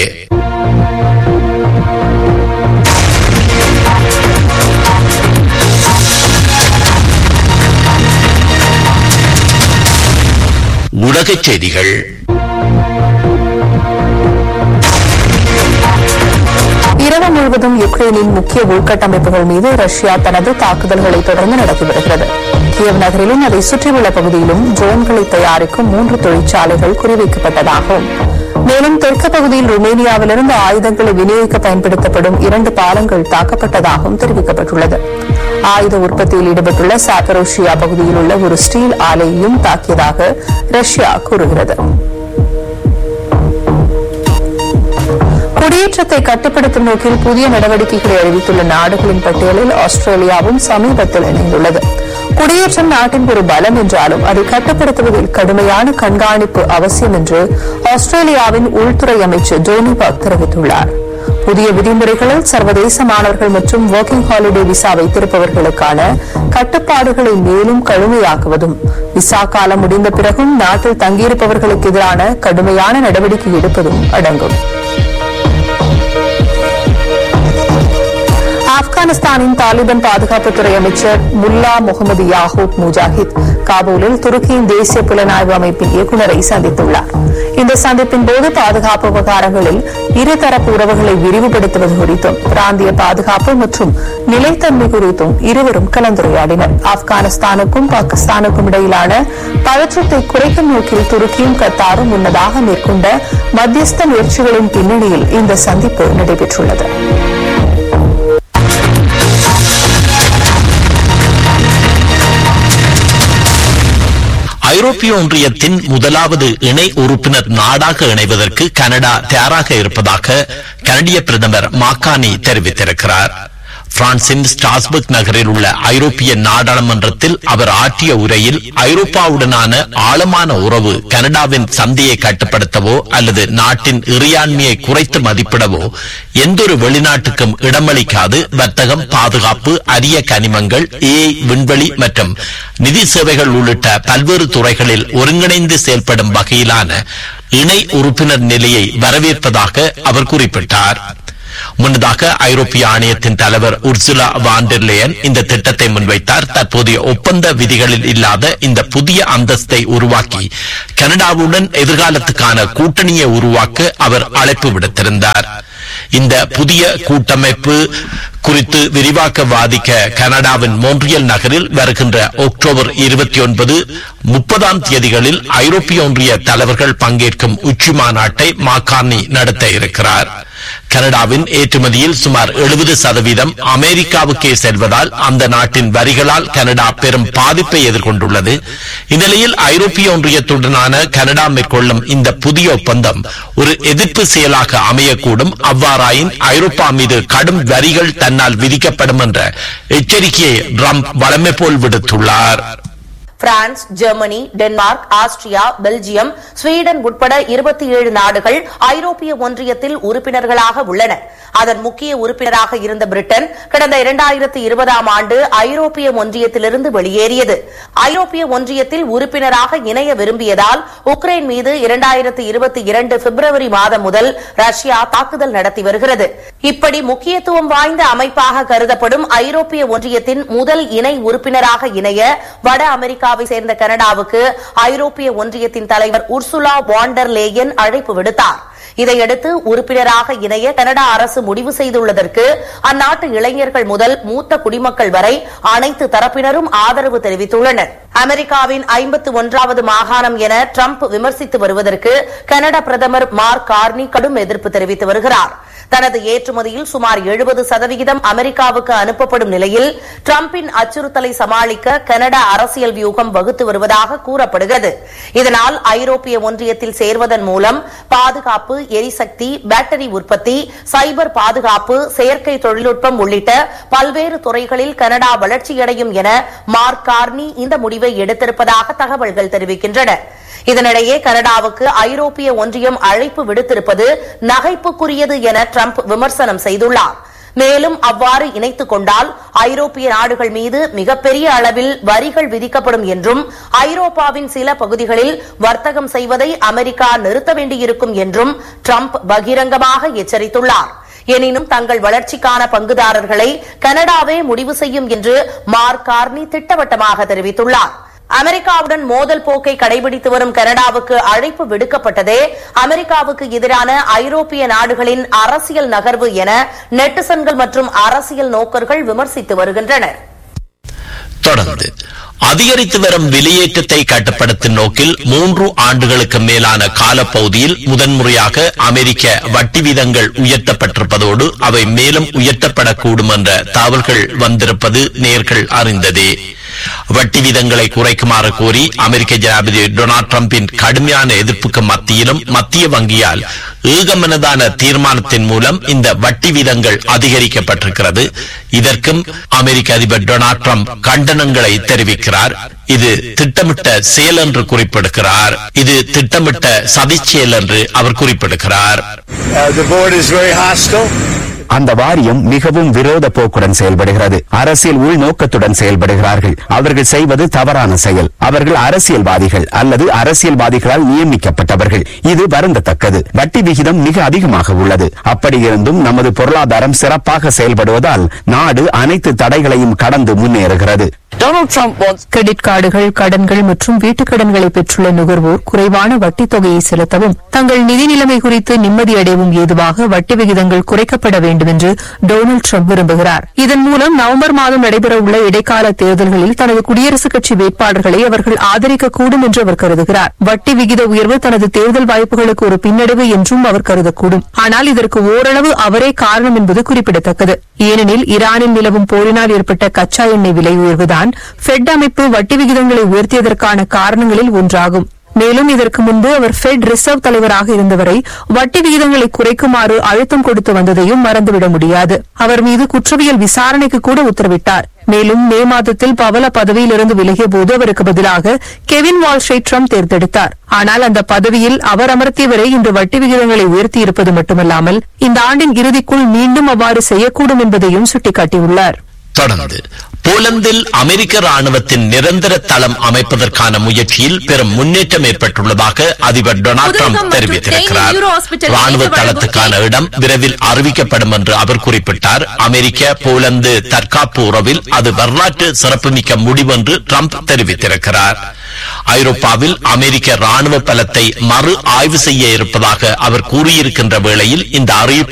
உலகச் செய்திகள் இரவு முழுவதும் யுக்ரைனின் முக்கிய உள்கட்டமைப்புகள் மீது ரஷ்யா தனது தாக்குதல்களை தொடர்ந்து நடத்தி வருகிறது கியவ் நகரிலும் அதை சுற்றியுள்ள பகுதியிலும் ட்ரோன்களை தயாரிக்கும் மூன்று தொழிற்சாலைகள் குறிவைக்கப்பட்டதாகவும் மேலும் தெற்கு பகுதியில் ருமேனியாவிலிருந்து ஆயுதங்களை விநியோகிக்க பயன்படுத்தப்படும் இரண்டு பாலங்கள் தாக்கப்பட்டதாகவும் தெரிவிக்கப்பட்டுள்ளது ஆயுத உற்பத்தியில் ஈடுபட்டுள்ள சாக்கரோஷியா பகுதியில் உள்ள ஒரு ஸ்டீல் ஆலையையும் தாக்கியதாக ரஷ்யா கூறுகிறது குடியேற்றத்தை கட்டுப்படுத்தும் நோக்கில் புதிய நடவடிக்கைகளை அறிவித்துள்ள நாடுகளின் பட்டியலில் ஆஸ்திரேலியாவும் சமீபத்தில் இணைந்துள்ளது குடியேற்றம் நாட்டின் ஒரு பலம் என்றாலும் அதை கட்டுப்படுத்துவதில் கடுமையான கண்காணிப்பு அவசியம் என்று ஆஸ்திரேலியாவின் உள்துறை அமைச்சர் ஜோனி பக் தெரிவித்துள்ளார் புதிய விதிமுறைகளில் சர்வதேச மாணவர்கள் மற்றும் ஒர்க்கிங் ஹாலிடே விசா வைத்திருப்பவர்களுக்கான கட்டுப்பாடுகளை மேலும் கடுமையாக்குவதும் விசா காலம் முடிந்த பிறகும் நாட்டில் தங்கியிருப்பவர்களுக்கு எதிரான கடுமையான நடவடிக்கை எடுப்பதும் அடங்கும் ஆப்கானிஸ்தானின் தாலிபான் பாதுகாப்புத்துறை அமைச்சர் முல்லா முகமது யாகூப் முஜாஹித் காபூலில் துருக்கியின் தேசிய புலனாய்வு அமைப்பின் இயக்குநரை சந்தித்துள்ளார் இந்த சந்திப்பின் போது பாதுகாப்பு விவகாரங்களில் இருதரப்பு உறவுகளை விரிவுபடுத்துவது குறித்தும் பிராந்திய பாதுகாப்பு மற்றும் நிலைத்தன்மை குறித்தும் இருவரும் கலந்துரையாடினர் ஆப்கானிஸ்தானுக்கும் பாகிஸ்தானுக்கும் இடையிலான பதற்றத்தை குறைக்கும் நோக்கில் துருக்கியும் கத்தாரும் முன்னதாக மேற்கொண்ட மத்தியஸ்த முயற்சிகளின் பின்னணியில் இந்த சந்திப்பு நடைபெற்றுள்ளது ஐரோப்பிய ஒன்றியத்தின் முதலாவது இணை உறுப்பினர் நாடாக இணைவதற்கு கனடா தயாராக இருப்பதாக கனடிய பிரதமர் மாக்கானி தெரிவித்திருக்கிறார் பிரான்சின் ஸ்டாஸ்பர்க் நகரில் உள்ள ஐரோப்பிய நாடாளுமன்றத்தில் அவர் ஆற்றிய உரையில் ஐரோப்பாவுடனான ஆழமான உறவு கனடாவின் சந்தையை கட்டுப்படுத்தவோ அல்லது நாட்டின் இறையாண்மையை குறைத்து மதிப்பிடவோ எந்தொரு வெளிநாட்டுக்கும் இடமளிக்காது வர்த்தகம் பாதுகாப்பு அரிய கனிமங்கள் ஏஐ விண்வெளி மற்றும் நிதி சேவைகள் உள்ளிட்ட பல்வேறு துறைகளில் ஒருங்கிணைந்து செயல்படும் வகையிலான இணை உறுப்பினர் நிலையை வரவேற்பதாக அவர் குறிப்பிட்டார் முன்னதாக ஐரோப்பிய ஆணையத்தின் தலைவர் உர்சுலா வாண்டர்லேயன் இந்த திட்டத்தை முன்வைத்தார் தற்போதைய ஒப்பந்த விதிகளில் இல்லாத இந்த புதிய அந்தஸ்தை உருவாக்கி கனடாவுடன் எதிர்காலத்துக்கான கூட்டணியை உருவாக்க அவர் அழைப்பு விடுத்திருந்தார் இந்த புதிய கூட்டமைப்பு குறித்து விரிவாக்க வாதிக்க கனடாவின் மோன்றியல் நகரில் வருகின்ற அக்டோபர் இருபத்தி ஒன்பது முப்பதாம் தேதிகளில் ஐரோப்பிய ஒன்றிய தலைவர்கள் பங்கேற்கும் உச்சி மாநாட்டை மாக்கார்னி நடத்த இருக்கிறார் கனடாவின் ஏற்றுமதியில் சுமார் எழுபது சதவீதம் அமெரிக்காவுக்கே செல்வதால் அந்த நாட்டின் வரிகளால் கனடா பெரும் பாதிப்பை எதிர்கொண்டுள்ளது இந்நிலையில் ஐரோப்பிய ஒன்றியத்துடனான கனடா மேற்கொள்ளும் இந்த புதிய ஒப்பந்தம் ஒரு எதிர்ப்பு செயலாக அமையக்கூடும் அவ்வாறாயின் ஐரோப்பா மீது கடும் வரிகள் தன்னால் விதிக்கப்படும் என்ற எச்சரிக்கையை ட்ரம்ப் வளமை போல் விடுத்துள்ளார் France Germany Denmark Austria Belgium Sweden உட்பட இருபத்தி ஏழு நாடுகள் ஐரோப்பிய ஒன்றியத்தில் உறுப்பினர்களாக உள்ளன அதன் முக்கிய உறுப்பினராக இருந்த பிரிட்டன் கடந்த இரண்டாயிரத்தி இருபதாம் ஆண்டு ஐரோப்பிய ஒன்றியத்திலிருந்து வெளியேறியது ஐரோப்பிய ஒன்றியத்தில் உறுப்பினராக இணைய விரும்பியதால் உக்ரைன் மீது இரண்டாயிரத்தி இருபத்தி இரண்டு பிப்ரவரி மாதம் முதல் ரஷ்யா தாக்குதல் நடத்தி வருகிறது இப்படி முக்கியத்துவம் வாய்ந்த அமைப்பாக கருதப்படும் ஐரோப்பிய ஒன்றியத்தின் முதல் இணை உறுப்பினராக இணைய வட அமெரிக்காவை சேர்ந்த கனடாவுக்கு ஐரோப்பிய ஒன்றியத்தின் தலைவர் உர்சுலா வாண்டர் லேயன் அழைப்பு விடுத்தார் இதையடுத்து உறுப்பினராக இணைய கனடா அரசு முடிவு செய்துள்ளதற்கு அந்நாட்டு இளைஞர்கள் முதல் மூத்த குடிமக்கள் வரை அனைத்து தரப்பினரும் ஆதரவு தெரிவித்துள்ளனர் அமெரிக்காவின் ஐம்பத்து ஒன்றாவது மாகாணம் என ட்ரம்ப் விமர்சித்து வருவதற்கு கனடா பிரதமர் மார்க் கார்னி கடும் எதிர்ப்பு தெரிவித்து வருகிறார் தனது ஏற்றுமதியில் சுமார் எழுபது சதவிகிதம் அமெரிக்காவுக்கு அனுப்பப்படும் நிலையில் டிரம்பின் அச்சுறுத்தலை சமாளிக்க கனடா அரசியல் வியூகம் வகுத்து வருவதாக கூறப்படுகிறது இதனால் ஐரோப்பிய ஒன்றியத்தில் சேர்வதன் மூலம் பாதுகாப்பு எரிசக்தி பேட்டரி உற்பத்தி சைபர் பாதுகாப்பு செயற்கை தொழில்நுட்பம் உள்ளிட்ட பல்வேறு துறைகளில் கனடா வளர்ச்சியடையும் என மார்க் கார்னி இந்த முடிவை எடுத்திருப்பதாக தகவல்கள் தெரிவிக்கின்றன இதனிடையே கனடாவுக்கு ஐரோப்பிய ஒன்றியம் அழைப்பு விடுத்திருப்பது நகைப்புக்குரியது என ட்ரம்ப் விமர்சனம் செய்துள்ளார் மேலும் அவ்வாறு இணைத்துக் கொண்டால் ஐரோப்பிய நாடுகள் மீது மிகப்பெரிய அளவில் வரிகள் விதிக்கப்படும் என்றும் ஐரோப்பாவின் சில பகுதிகளில் வர்த்தகம் செய்வதை அமெரிக்கா நிறுத்த வேண்டியிருக்கும் என்றும் ட்ரம்ப் பகிரங்கமாக எச்சரித்துள்ளார் எனினும் தங்கள் வளர்ச்சிக்கான பங்குதாரர்களை கனடாவே முடிவு செய்யும் என்று மார்க் கார்னி திட்டவட்டமாக தெரிவித்துள்ளார் அமெரிக்காவுடன் மோதல் போக்கை கடைபிடித்து வரும் கனடாவுக்கு அழைப்பு விடுக்கப்பட்டதே அமெரிக்காவுக்கு எதிரான ஐரோப்பிய நாடுகளின் அரசியல் நகர்வு என நெட்டிசன்கள் மற்றும் அரசியல் நோக்கர்கள் விமர்சித்து வருகின்றனர் தொடர்ந்து அதிகரித்து வரும் வெளியேற்றத்தை கட்டுப்படுத்தும் நோக்கில் மூன்று ஆண்டுகளுக்கு மேலான காலப்பகுதியில் முதன்முறையாக அமெரிக்க வட்டி வீதங்கள் உயர்த்தப்பட்டிருப்பதோடு அவை மேலும் உயர்த்தப்படக்கூடும் என்ற தகவல்கள் வந்திருப்பது நேர்கள் அறிந்ததே வட்டி வீதங்களை குறைக்குமாறு கோரி அமெரிக்க ஜனாதிபதி டொனால்டு டிரம்பின் கடுமையான எதிர்ப்புக்கு மத்தியிலும் மத்திய வங்கியால் ஏகமனதான தீர்மானத்தின் மூலம் இந்த வட்டி வீதங்கள் அதிகரிக்கப்பட்டிருக்கிறது இதற்கும் அமெரிக்க அதிபர் டொனால்டு டிரம்ப் கண்டனங்களை தெரிவிக்கிறார் இது திட்டமிட்ட செயல் என்று குறிப்பிடுகிறார் இது திட்டமிட்ட சதிச்செயல் என்று அவர் குறிப்பிடுகிறார் Uh, the board is very hostile. அந்த வாரியம் மிகவும் விரோத போக்குடன் செயல்படுகிறது அரசியல் உள்நோக்கத்துடன் செயல்படுகிறார்கள் அவர்கள் செய்வது தவறான செயல் அவர்கள் அரசியல்வாதிகள் அல்லது அரசியல்வாதிகளால் நியமிக்கப்பட்டவர்கள் இது வருந்தத்தக்கது வட்டி விகிதம் மிக அதிகமாக உள்ளது அப்படியிருந்தும் நமது பொருளாதாரம் சிறப்பாக செயல்படுவதால் நாடு அனைத்து தடைகளையும் கடந்து முன்னேறுகிறது கிரெடிட் கார்டுகள் கடன்கள் மற்றும் வீட்டுக் கடன்களை பெற்றுள்ள நுகர்வோர் குறைவான வட்டித் தொகையை செலுத்தவும் தங்கள் நிதி நிலைமை குறித்து நிம்மதியடையவும் ஏதுவாக வட்டி விகிதங்கள் குறைக்கப்பட வேண்டும் என்று டொனால்டு ட்ரம்ப் விரும்புகிறார் இதன் மூலம் நவம்பர் மாதம் நடைபெறவுள்ள இடைக்கால தேர்தல்களில் தனது குடியரசுக் கட்சி வேட்பாளர்களை அவர்கள் ஆதரிக்கக்கூடும் என்று அவர் கருதுகிறார் வட்டி விகித உயர்வு தனது தேர்தல் வாய்ப்புகளுக்கு ஒரு பின்னடைவு என்றும் அவர் கருதக்கூடும் ஆனால் இதற்கு ஓரளவு அவரே காரணம் என்பது குறிப்பிடத்தக்கது ஏனெனில் ஈரானில் நிலவும் போரினால் ஏற்பட்ட கச்சா எண்ணெய் விலை உயர்வுதான் ஃபெட் அமைப்பு வட்டி விகிதங்களை உயர்த்தியதற்கான காரணங்களில் ஒன்றாகும் மேலும் இதற்கு முன்பு அவர் ஃபெட் ரிசர்வ் தலைவராக இருந்தவரை வட்டி விகிதங்களை குறைக்குமாறு அழுத்தம் கொடுத்து வந்ததையும் மறந்துவிட முடியாது அவர் மீது குற்றவியல் விசாரணைக்கு கூட உத்தரவிட்டார் மேலும் மே மாதத்தில் பவல பதவியிலிருந்து விலகிய போது அவருக்கு பதிலாக கெவின் வால்ஷை ட்ரம்ப் தேர்ந்தெடுத்தார் ஆனால் அந்த பதவியில் அவர் அமர்த்தியவரை இன்று வட்டி விகிதங்களை உயர்த்தியிருப்பது மட்டுமல்லாமல் இந்த ஆண்டின் இறுதிக்குள் மீண்டும் அவ்வாறு செய்யக்கூடும் என்பதையும் சுட்டிக்காட்டியுள்ளார் தொடர்ந்து போலந்தில் அமெரிக்க ராணுவத்தின் நிரந்தர தளம் அமைப்பதற்கான முயற்சியில் பெரும் முன்னேற்றம் ஏற்பட்டுள்ளதாக அதிபர் டொனால்டு முதலகம் ட்ரம்ப் மற்றும் தெரிவித்திருக்கிறார் டெய்லி யூரோ ஹாஸ்பிட்டல் ராணுவ இணைந்து தளத்துக்கான இடம் விரைவில் அறிவிக்கப்படும் என்று அவர் குறிப்பிட்டார் அமெரிக்க போலந்து தற்காப்பு உறவில் அது வரலாற்று சிறப்புமிக்க முடிவு என்று ட்ரம்ப் தெரிவித்திருக்கிறார் ஐரோப்பாவில் அமெரிக்க ராணுவ பலத்தை மறு ஆய்வு செய்ய இருப்பதாக அவர் கூறியிருக்கின்ற வேளையில் இந்த அறிவிப்பு